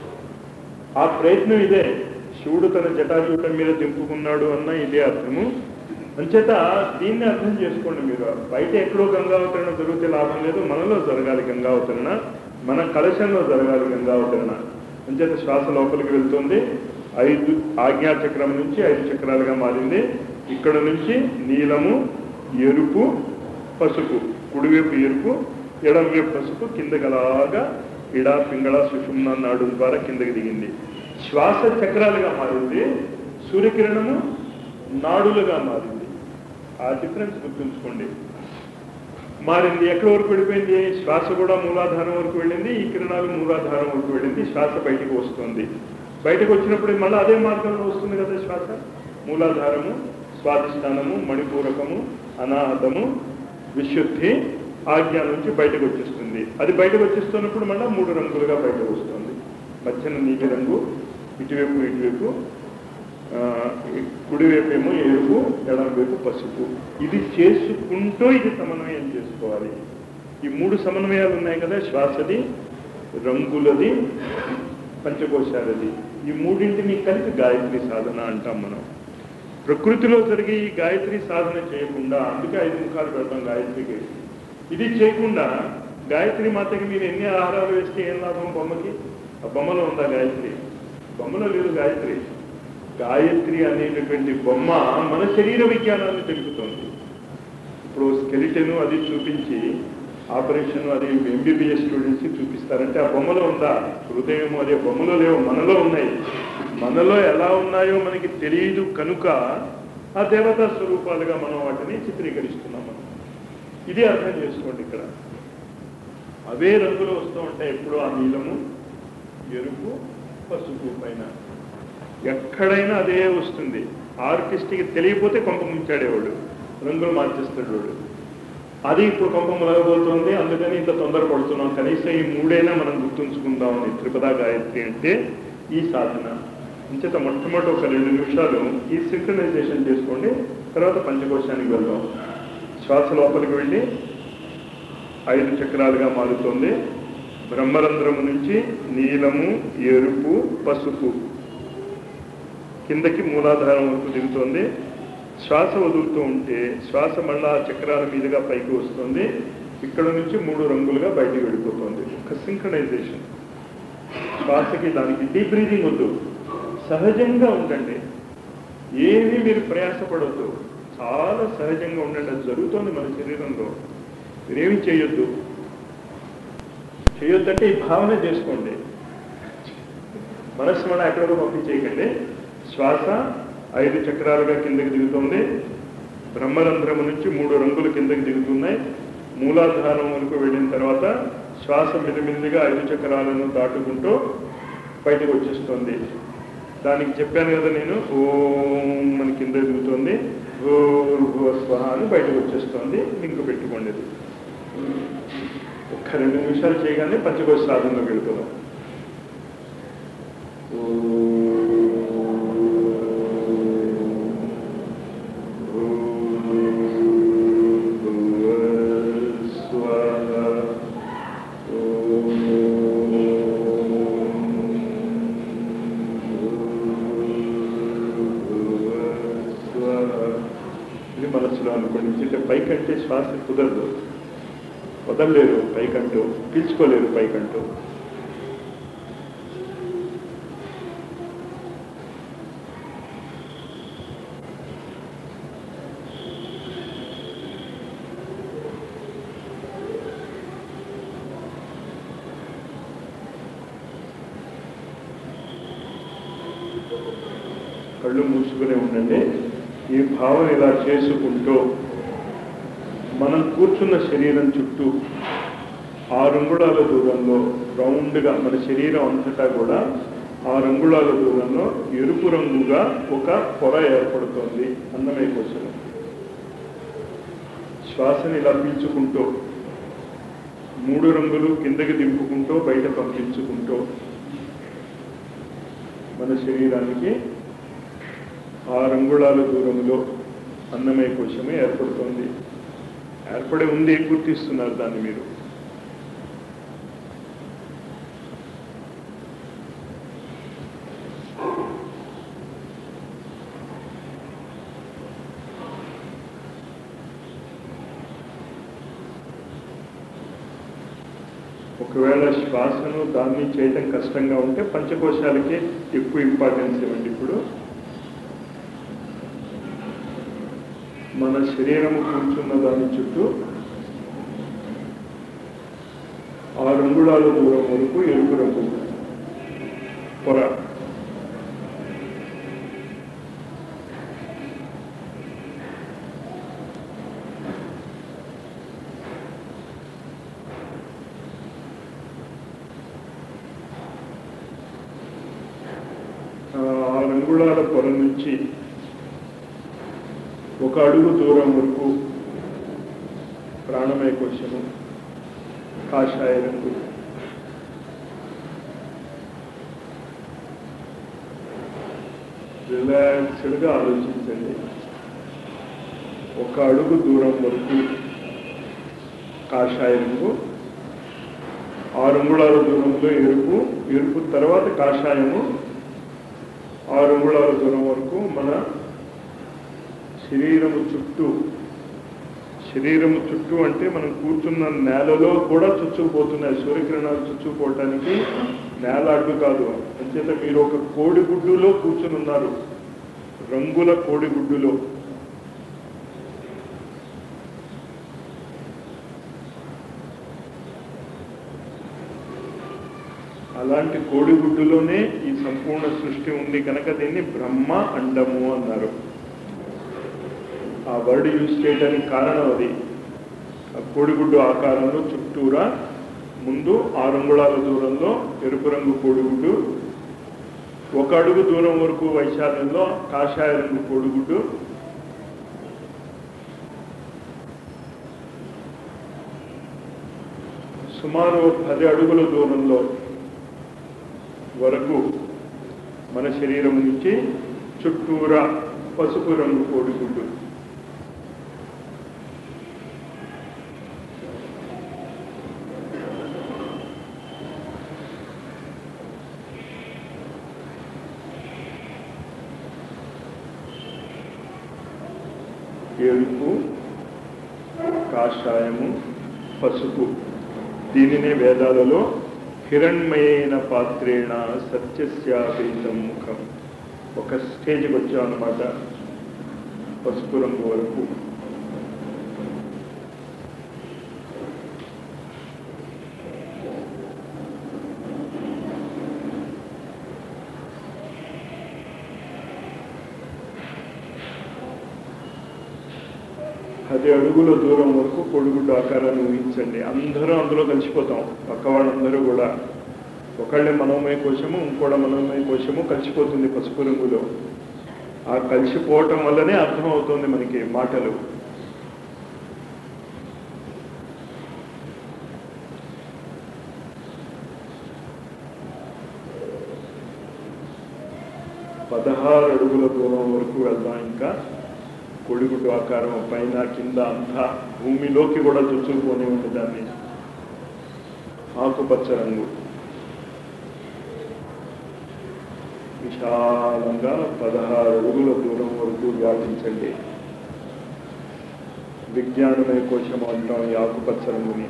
ఆ ప్రయత్నం ఇదే శివుడు తన జటాజూటం మీద దింపుకున్నాడు అన్న ఇదే అర్థము అంచేత దీన్ని అర్థం చేసుకోండి మీరు బయట ఎక్కడో గంగావతరణ జరిగితే లాభం లేదు మనలో జరగాలి గంగావతరణ మన కలశంలో జరగాలి గంగావతరణ అంచేత శ్వాస లోపలికి వెళ్తుంది ఐదు ఆజ్ఞా చక్రం నుంచి ఐదు చక్రాలుగా మారింది ఇక్కడ నుంచి నీలము ఎరుపు పసుపు కుడివైపు ఎరుపు ఎడంవైపు పసుపు కిందకలాగా ఇడ పింగళ సుషుమ్న నాడు ద్వారా కిందకి దిగింది శ్వాస చక్రాలుగా మారింది సూర్యకిరణము నాడులుగా మారింది ఆ డిఫరెన్స్ గుర్తుంచుకోండి మారింది ఎక్కడి వరకు వెళ్ళిపోయింది శ్వాస కూడా మూలాధారం వరకు వెళ్ళింది ఈ కిరణాలు మూలాధారం వరకు వెళ్ళింది శ్వాస బయటకు వస్తుంది బయటకు వచ్చినప్పుడు మళ్ళీ అదే మార్గంలో వస్తుంది కదా శ్వాస మూలాధారము స్వాధిష్టానము మణిపూరకము అనాహతము విశుద్ధి ఆజ్ఞ నుంచి బయటకు వచ్చేస్తుంది అది బయటకు వచ్చేస్తున్నప్పుడు మళ్ళీ మూడు రంగులుగా బయటకు వస్తుంది మధ్యన నీలి రంగు ఇటువైపు ఇటువైపు ఆ, కుడివైపు ఏమో ఎరుపు ఎడమవైపు పసుపు ఇది చేసుకుంటూ ఇది సమన్వయం చేసుకోవాలి ఈ మూడు సమన్వయాలు ఉన్నాయి కదా శ్వాసది రంగులది పంచకోశాలది ఈ మూడింటిని కలిపి గాయత్రి సాధన అంటాం మనం ప్రకృతిలో జరిగే ఈ గాయత్రి సాధన చేయకుండా అందుకే ఐదు ముఖాలు పెడతాం గాయత్రికి ఇది చేయకుండా గాయత్రి మాతకి మీరు ఎన్ని ఆహారాలు వేస్తే ఏం లాభం బొమ్మకి ఆ బొమ్మలో ఉందా గాయత్రి బొమ్మలో లేదు గాయత్రి గాయత్రి అనేటటువంటి బొమ్మ మన శరీర విజ్ఞానాన్ని తెలుపుతోంది ఇప్పుడు స్కెలిటన్ అది చూపించి ఆపరేషన్ అది ఎంబీబీఎస్ స్టూడెంట్స్ చూపిస్తారంటే ఆ బొమ్మలో ఉందా హృదయం అదే బొమ్మలో లేవు మనలో ఉన్నాయి మనలో ఎలా ఉన్నాయో మనకి తెలియదు కనుక ఆ దేవతా స్వరూపాలుగా మనం వాటిని చిత్రీకరిస్తున్నాం మనం ఇది అర్థం చేసుకోండి ఇక్కడ అవే రంగులు వస్తూ ఉంటాయి ఎప్పుడు ఆ నీలము ఎరుపు పసుపు పైన ఎక్కడైనా అదే వస్తుంది ఆర్టిస్ట్కి తెలియపోతే కొంప ముంచాడేవాడు రంగులు మార్చేస్తాడు వాడు అది ఇప్పుడు కొంప మొదలబోతుంది అందుకని ఇంత తొందర పడుతున్నాం కనీసం ఈ మూడైనా మనం గుర్తుంచుకుందామని త్రిపదా గాయత్రి అంటే ఈ సాధన అంచేత మొట్టమొదటి ఒక రెండు నిమిషాలు ఈ సింక్రనైజేషన్ చేసుకోండి తర్వాత పంచకోశానికి వెళ్దాం శ్వాస లోపలికి వెళ్ళి ఐదు చక్రాలుగా మారుతుంది బ్రహ్మరంధ్రము నుంచి నీలము ఎరుపు పసుపు కిందకి మూలాధారం వరకు దిగుతుంది శ్వాస వదులుతూ ఉంటే శ్వాస మళ్ళా ఆ చక్రాల మీదుగా పైకి వస్తుంది ఇక్కడ నుంచి మూడు రంగులుగా బయటికి వెళ్ళిపోతుంది ఒక సింక్రనైజేషన్ శ్వాసకి దానికి డీప్ బ్రీదింగ్ వద్దు సహజంగా ఉండండి ఏమీ మీరు ప్రయాసపడవద్దు చాలా సహజంగా ఉండండి అది జరుగుతోంది మన శరీరంలో మీరేమి చేయొద్దు చేయొద్దంటే ఈ భావన చేసుకోండి మనస్సు మన ఎక్కడికో పంపించేయకండి శ్వాస ఐదు చక్రాలుగా కిందకి దిగుతుంది బ్రహ్మరంధ్రము నుంచి మూడు రంగులు కిందకి దిగుతున్నాయి మూలాధారం వరకు వెళ్ళిన తర్వాత శ్వాస మిదిమిదిగా ఐదు చక్రాలను దాటుకుంటూ బయటకు వచ్చేస్తుంది దానికి చెప్పాను కదా నేను ఓం మన కింద దిగుతుంది భూర్భువ స్వహ అని బయటకు వచ్చేస్తుంది లింక్ పెట్టుకోండి ఇది. ఒక్క రెండు నిమిషాలు చేయగానే పంచకోశ సాధనలోకి వెళ్ళిపోదాం ఇది మనసులో అనుకోండి ఎందుకంటే పైకంటే శ్వాస కుదరదు వదలలేరు పైకంటూ పీల్చుకోలేరు పైకంటూ కళ్ళు మూసుకునే ఉండండి ఈ భావన ఇలా చేసుకుంటూ మనం కూర్చున్న శరీరం చుట్టూ ఆరు అంగుళాల దూరంలో రౌండ్గా మన శరీరం అంతటా కూడా ఆరు అంగుళాల దూరంలో ఎరుపు రంగుగా ఒక పొర ఏర్పడుతోంది అన్నమయ కోసం శ్వాసని ఇలా పీల్చుకుంటూ మూడు రంగులు కిందకి దింపుకుంటూ బయట పంపించుకుంటూ మన శరీరానికి ఆరు అంగుళాల దూరంలో అన్నమయ కోశమే ఏర్పడుతోంది ఏర్పడి ఉంది ఏం గుర్తిస్తున్నారు దాన్ని మీరు ఒకవేళ శ్వాసను దాన్ని చేయటం కష్టంగా ఉంటే పంచకోశాలకి ఎక్కువ ఇంపార్టెన్స్ ఇవ్వండి ఇప్పుడు మన శరీరము కూర్చున్న దాని చుట్టూ ఆరు అంగుళాల దూరం వరకు ఎరుపు రంగు పొర ఆ ఆరు అంగుళాల పొర నుంచి ఒక అడుగు దూరం వరకు ప్రాణమయ కోశము కాషాయ రంగు రిలాక్స్డ్గా ఆలోచించండి ఒక అడుగు దూరం వరకు కాషాయ రంగు ఆరు అంగుళాల దూరంలో ఎరుపు ఎరుపు తర్వాత కాషాయము ఆరు అంగుళాల దూరం వరకు మన శరీరము చుట్టూ శరీరము చుట్టూ అంటే మనం కూర్చున్న నేలలో కూడా చుచ్చుకుపోతున్నాయి సూర్యకిరణాలు చుచ్చుకుపోవటానికి నేల అడ్డు కాదు అంచేత మీరు ఒక కోడిగుడ్డులో కూర్చుని ఉన్నారు రంగుల కోడిగుడ్డులో అలాంటి కోడిగుడ్డులోనే ఈ సంపూర్ణ సృష్టి ఉంది కనుక దీన్ని బ్రహ్మ అండము అన్నారు ఆ వర్డ్ యూజ్ చేయడానికి కారణం అది ఆ కోడిగుడ్డు ఆకారంలో చుట్టూరా ముందు ఆరు అంగుళాల దూరంలో ఎరుపు రంగు కోడిగుడ్డు ఒక అడుగు దూరం వరకు వైశాల్యంలో కాషాయ రంగు కోడిగుడ్డు సుమారు పది అడుగుల దూరంలో వరకు మన శరీరం నుంచి చుట్టూరా పసుపు రంగు కోడిగుడ్డు ఎరుపు కాషాయము పసుపు దీనినే వేదాలలో హిరణ్మయైన పాత్రేణ సత్యస్యాపేతం ముఖం ఒక స్టేజ్కి వచ్చాం అన్నమాట పసుపు రంగు వరకు పది అడుగుల దూరం వరకు కొడుగుడ్డు ఆకారాన్ని ఊహించండి అందరూ అందులో కలిసిపోతాం పక్క వాళ్ళందరూ కూడా ఒకళ్ళే మనోమయ కోశము ఇంకోళ్ళ మనోమయ కోశము కలిసిపోతుంది పసుపు రంగులో ఆ కలిసిపోవటం వల్లనే అర్థమవుతుంది మనకి మాటలు పదహారు అడుగుల దూరం వరకు వెళ్దాం ఇంకా కొడిగుడ్డు ఆకారం పైన కింద అంతా భూమిలోకి కూడా చుచ్చుకుపోని ఉంది దాన్ని ఆకుపచ్చ రంగు విశాలంగా పదహారు అడుగుల దూరం వరకు వ్యాపించండి విజ్ఞానమయ కోశం అంటాం ఈ ఆకుపచ్చ రంగుని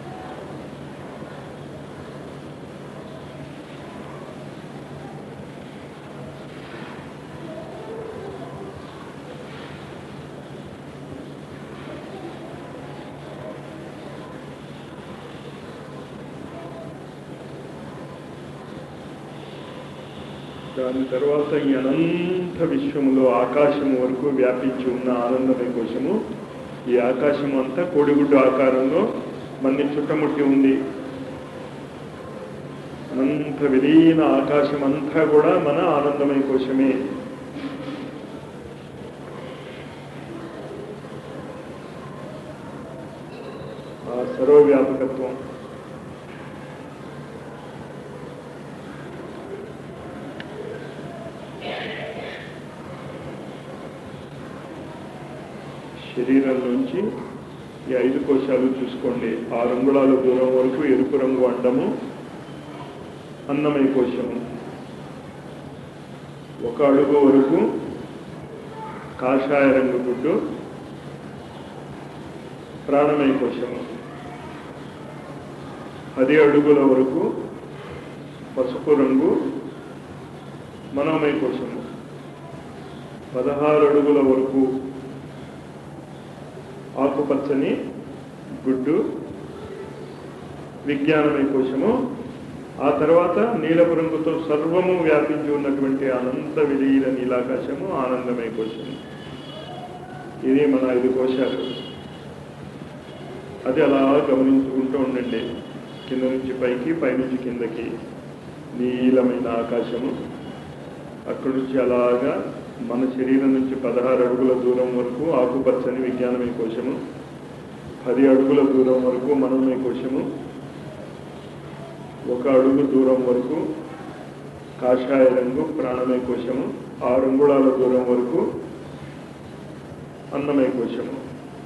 దాని తర్వాత ఈ అనంత విశ్వములో ఆకాశం వరకు వ్యాపించి ఉన్న ఆనందమయ కోశము ఈ ఆకాశం అంతా కోడిగుడ్డు ఆకారంలో మన్ని చుట్టముట్టి ఉంది అనంత విలీన ఆకాశం అంతా కూడా మన ఆనందమయ కోశమే ఆ సర్వవ్యాపకత్వం శరీరం నుంచి ఈ ఐదు కోశాలు చూసుకోండి ఆ రంగుళాల దూరం వరకు ఎరుపు రంగు అండము అన్నమయ కోశము ఒక అడుగు వరకు కాషాయ రంగు గుడ్డు ప్రాణమయ కోశము పది అడుగుల వరకు పసుపు రంగు మనోమయ కోశము పదహారు అడుగుల వరకు ఆకుపచ్చని గుడ్డు విజ్ఞానమయ కోశము ఆ తర్వాత నీలపు రంగుతో సర్వము వ్యాపించి ఉన్నటువంటి అనంత విలీన నీలాకాశము ఆనందమయ కోశము ఇది మన ఐదు కోశాలు అది అలా గమనించుకుంటూ ఉండండి కింద నుంచి పైకి పైనుంచి కిందకి నీలమైన ఆకాశము అక్కడి నుంచి అలాగా మన శరీరం నుంచి పదహారు అడుగుల దూరం వరకు ఆకుపచ్చని విజ్ఞానమయ కోశము పది అడుగుల దూరం వరకు మనోమయ కోశము ఒక అడుగు దూరం వరకు కాషాయ రంగు ప్రాణమయ కోశము ఆరు అంగుళాల దూరం వరకు అన్నమయ కోశము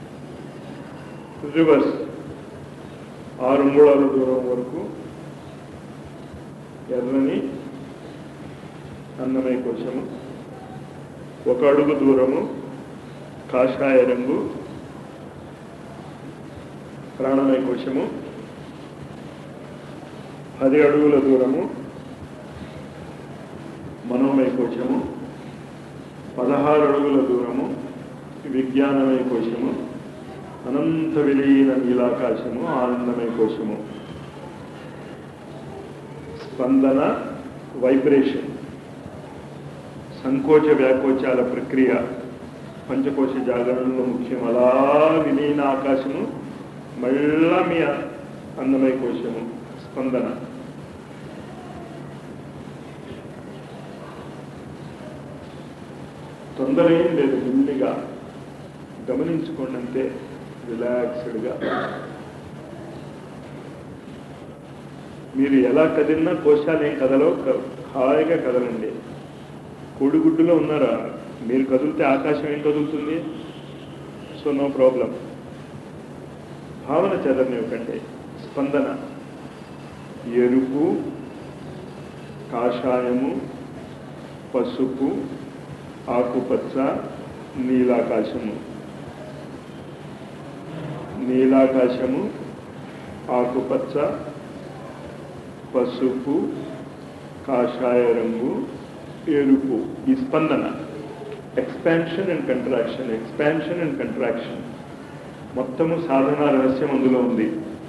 రివర్స్ ఆరు అంగుళాల దూరం వరకు ఎర్రని అన్నమయ కోశము ఒక అడుగు దూరము కాషాయ రంగు ప్రాణమయ కోశము పది అడుగుల దూరము మనోమయ కోశము పదహారు అడుగుల దూరము విజ్ఞానమయ కోశము అనంత విలీన నీలాకాశము ఆనందమయ కోశము స్పందన వైబ్రేషన్ సంకోచ వ్యాకోచాల ప్రక్రియ పంచకోశ జాగరణలో ముఖ్యం అలా విలీన ఆకాశము మళ్ళా మీ అన్నమయ కోశము స్పందన తొందర ఏం లేదు మెల్లిగా గమనించుకోండి అంతే రిలాక్స్డ్గా మీరు ఎలా కదిలినా కోశాలు ఏం కదలవు క- హాయిగా కదలండి కోడిగుడ్డులో ఉన్నారా మీరు కదిలితే ఆకాశం ఏం కదులుతుంది సో నో ప్రాబ్లం భావన చదవనివ్వకండి స్పందన ఎరుపు కాషాయము పసుపు ఆకుపచ్చ నీలాకాశము నీలాకాశము ఆకుపచ్చ పసుపు కాషాయ రంగు ఎరుపు ఈ స్పందన expansion and contraction expansion and contraction మొత్తము సాధన రహస్యం అందులో ఉంది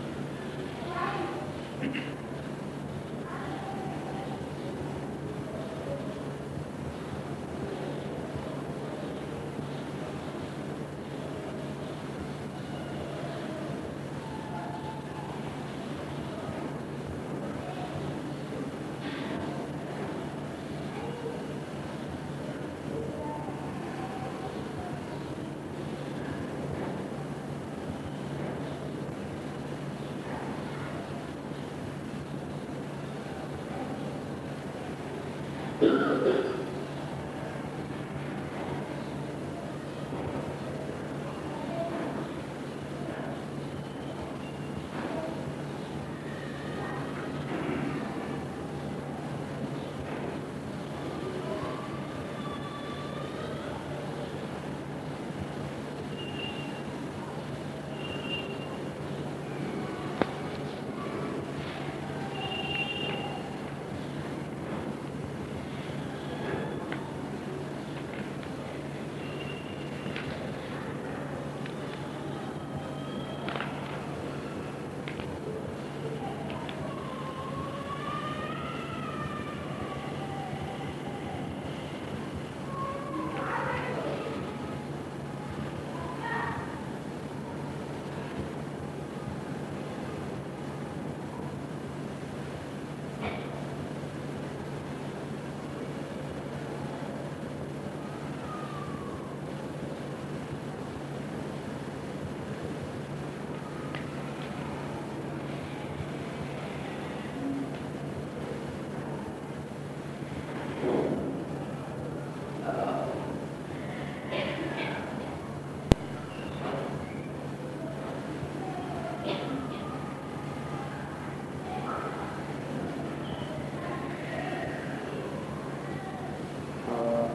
ఆ,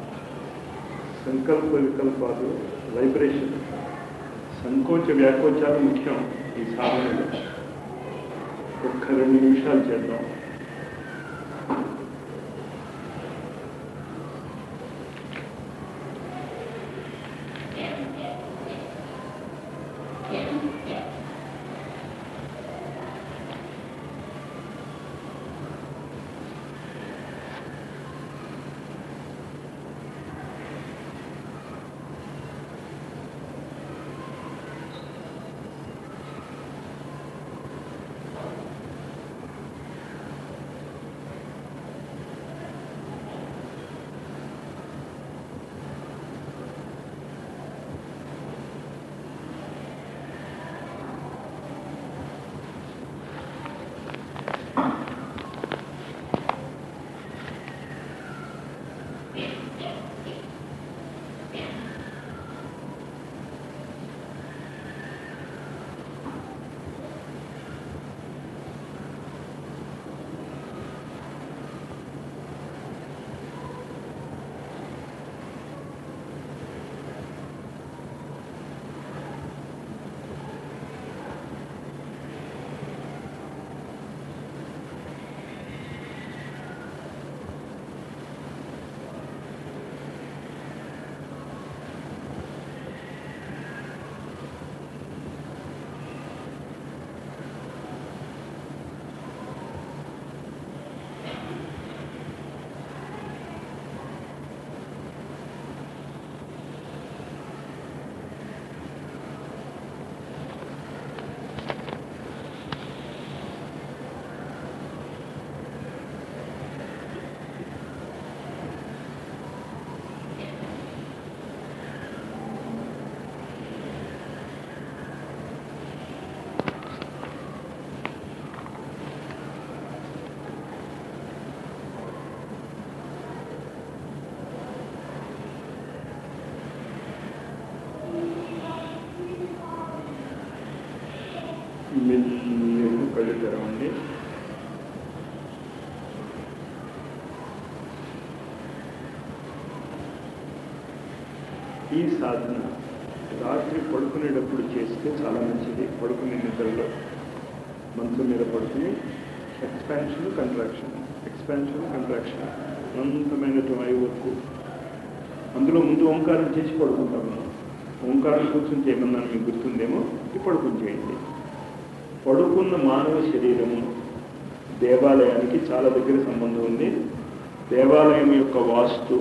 సంకల్ప వికల్పాలు వైబ్రేషన్ సంకోచ వ్యాకోచాలు ముఖ్యం ఈ సాధనలో ఒక్క రెండు నిమిషాలు చేద్దాం తెరవండి ఈ సాధన రాత్రి పడుకునేటప్పుడు చేస్తే చాలా మంచిది పడుకునే నిద్రలో మంచం మీద పడుకుని ఎక్స్పాన్షన్ కంట్రాక్షన్ ఎక్స్పాన్షన్ కంట్రాక్షన్ అనంతమైన వాయువు వరకు అందులో ముందు ఓంకారం చేసి పడుకుంటాం మనం ఓంకారం కూర్చొని చేయమన్నాను మీకు గుర్తుందేమో ఈ పడుకుని చేయండి పడుకున్న మానవ శరీరము దేవాలయానికి చాలా దగ్గర సంబంధం ఉంది దేవాలయం యొక్క వాస్తు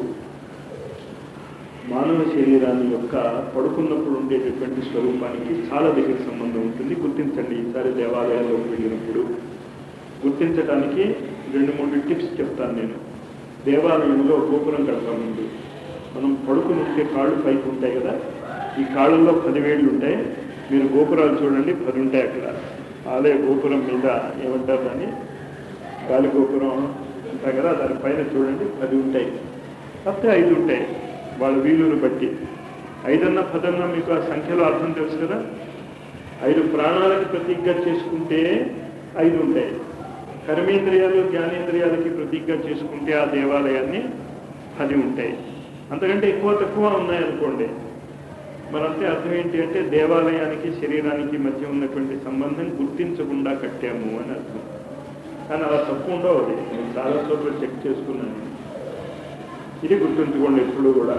మానవ శరీరాన్ని యొక్క పడుకున్నప్పుడు ఉండేటటువంటి స్వరూపానికి చాలా దగ్గర సంబంధం ఉంటుంది గుర్తించండి ఈసారి దేవాలయాల్లోకి వెళ్ళినప్పుడు గుర్తించడానికి రెండు మూడు టిప్స్ చెప్తాను నేను దేవాలయంలో గోపురం కడతాం ముందు మనం పడుకుని ఉంటే కాళ్ళు పైకి ఉంటాయి కదా ఈ కాళ్ళల్లో పదివేళ్ళు ఉంటాయి మీరు గోపురాలు చూడండి పది ఉంటాయి అక్కడ ఆలయ గోపురం మీద ఏమంటారు దాన్ని గాలి గోపురం ఉంటాయి కదా దాని పైన చూడండి పది ఉంటాయి కాకపోతే ఐదు ఉంటాయి వాళ్ళ వీలుని బట్టి ఐదన్న పదన్న మీకు ఆ సంఖ్యలో అర్థం తెలుసు కదా ఐదు ప్రాణాలకి ప్రతిజ్ఞ చేసుకుంటే ఐదు ఉంటాయి కర్మేంద్రియాలు జ్ఞానేంద్రియాలకి ప్రతిజ్ఞ చేసుకుంటే ఆ దేవాలయాన్ని పది ఉంటాయి అంతకంటే ఎక్కువ తక్కువ ఉన్నాయనుకోండి మరంతే అర్థం ఏంటి అంటే దేవాలయానికి శరీరానికి మధ్య ఉన్నటువంటి సంబంధం గుర్తించకుండా కట్టాము అని అర్థం కానీ అలా తప్పు ఉండవు అది నేను చాలా చోట్ల చెక్ చేసుకున్నాను ఇది గుర్తుంచుకోండి ఎప్పుడు కూడా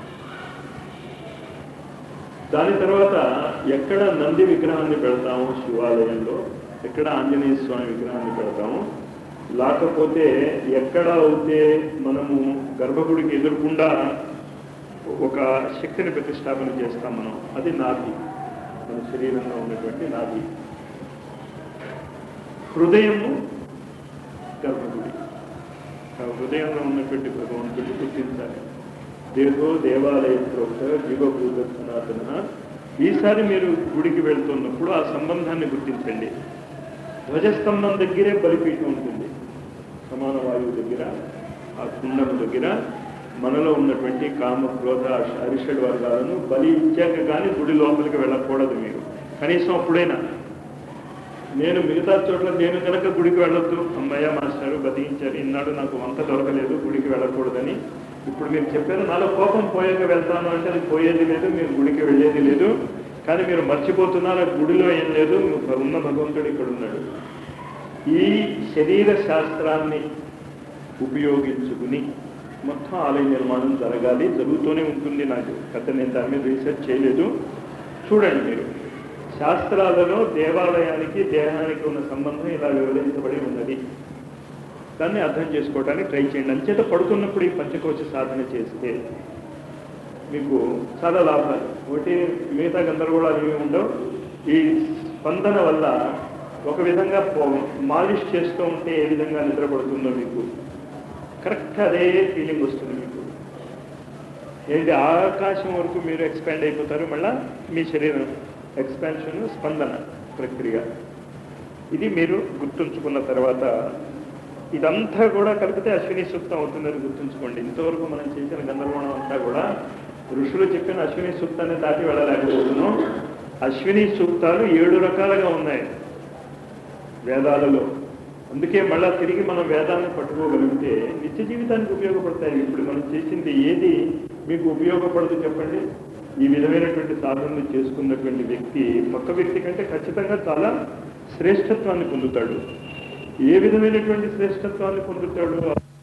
దాని తర్వాత ఎక్కడ నంది విగ్రహాన్ని పెడతాము శివాలయంలో ఎక్కడ ఆంజనేయ స్వామి విగ్రహాన్ని పెడతాము లేకపోతే ఎక్కడ అయితే మనము గర్భగుడికి ఎదురుకుండా ఒక శక్తిని ప్రతిష్టాపన చేస్తాం మనం అది నాభి మన శరీరంలో ఉన్నటువంటి నాభి హృదయము గర్భగుడి ఆ హృదయంలో ఉన్నటువంటి భగవంతుడిని గుర్తించాలి దేహో దేవాలయ ప్రోక్త జీవభూత సనాతన ఈసారి మీరు గుడికి వెళ్తున్నప్పుడు ఆ సంబంధాన్ని గుర్తించండి ధ్వజస్తంభం దగ్గరే బలిపీఠం ఉంటుంది సమాన వాయువు దగ్గర ఆ కుండము దగ్గర మనలో ఉన్నటువంటి కామ క్రోధ అరిషడ్ వర్గాలను బలి ఇచ్చాక కానీ గుడి లోపలికి వెళ్ళకూడదు మీరు కనీసం అప్పుడైనా నేను మిగతా చోట్ల నేను కనుక గుడికి వెళ్ళొద్దు అమ్మయ్య మాస్టారు బతికించారు ఇన్నాడు నాకు వంక దొరకలేదు గుడికి వెళ్ళకూడదని ఇప్పుడు మీరు చెప్పారు నాలో కోపం పోయాక వెళ్తాను అంటే అది పోయేది లేదు మీరు గుడికి వెళ్ళేది లేదు కానీ మీరు మర్చిపోతున్నారు ఆ గుడిలో ఏం లేదు ఉన్న భగవంతుడు ఇక్కడ ఉన్నాడు ఈ శరీర శాస్త్రాన్ని ఉపయోగించుకుని మొత్తం ఆలయ నిర్మాణం జరగాలి జరుగుతూనే ఉంటుంది నాకు కథ నేను దాని మీద రీసెర్చ్ చేయలేదు చూడండి మీరు శాస్త్రాలలో దేవాలయానికి దేహానికి ఉన్న సంబంధం ఇలా వివరించబడి ఉన్నది దాన్ని అర్థం చేసుకోవడానికి ట్రై చేయండి అంచేత పడుకున్నప్పుడు ఈ పంచకోశ సాధన చేస్తే మీకు చాలా లాభాలు ఒకటి మిగతా గందరగోళాలు ఏమి ఉండవు ఈ స్పందన వల్ల ఒక విధంగా మాలిష్ చేస్తూ ఉంటే ఏ విధంగా నిద్రపడుతుందో మీకు కరెక్ట్ అదే ఫీలింగ్ వస్తుంది మీకు ఏంటి ఆకాశం వరకు మీరు ఎక్స్పాండ్ అయిపోతారు మళ్ళా మీ శరీరం ఎక్స్పాన్షన్ స్పందన ప్రక్రియ ఇది మీరు గుర్తుంచుకున్న తర్వాత ఇదంతా కూడా కలిపితే అశ్విని సూక్తం అవుతుందని గుర్తుంచుకోండి ఇంతవరకు మనం చేసిన గందరగోళం అంతా కూడా ఋషులు చెప్పిన అశ్విని సూక్తాన్ని దాటి వెళ్ళలేకపోతున్నాం అశ్విని సూక్తాలు ఏడు రకాలుగా ఉన్నాయి వేదాలలో అందుకే మళ్ళా తిరిగి మనం వేదాన్ని పట్టుకోగలిగితే నిత్య జీవితానికి ఉపయోగపడతాయి ఇప్పుడు మనం చేసింది ఏది మీకు ఉపయోగపడదు చెప్పండి ఈ విధమైనటువంటి సాధనలు చేసుకున్నటువంటి వ్యక్తి పక్క వ్యక్తి కంటే ఖచ్చితంగా చాలా శ్రేష్టత్వాన్ని పొందుతాడు ఏ విధమైనటువంటి శ్రేష్టత్వాన్ని పొందుతాడు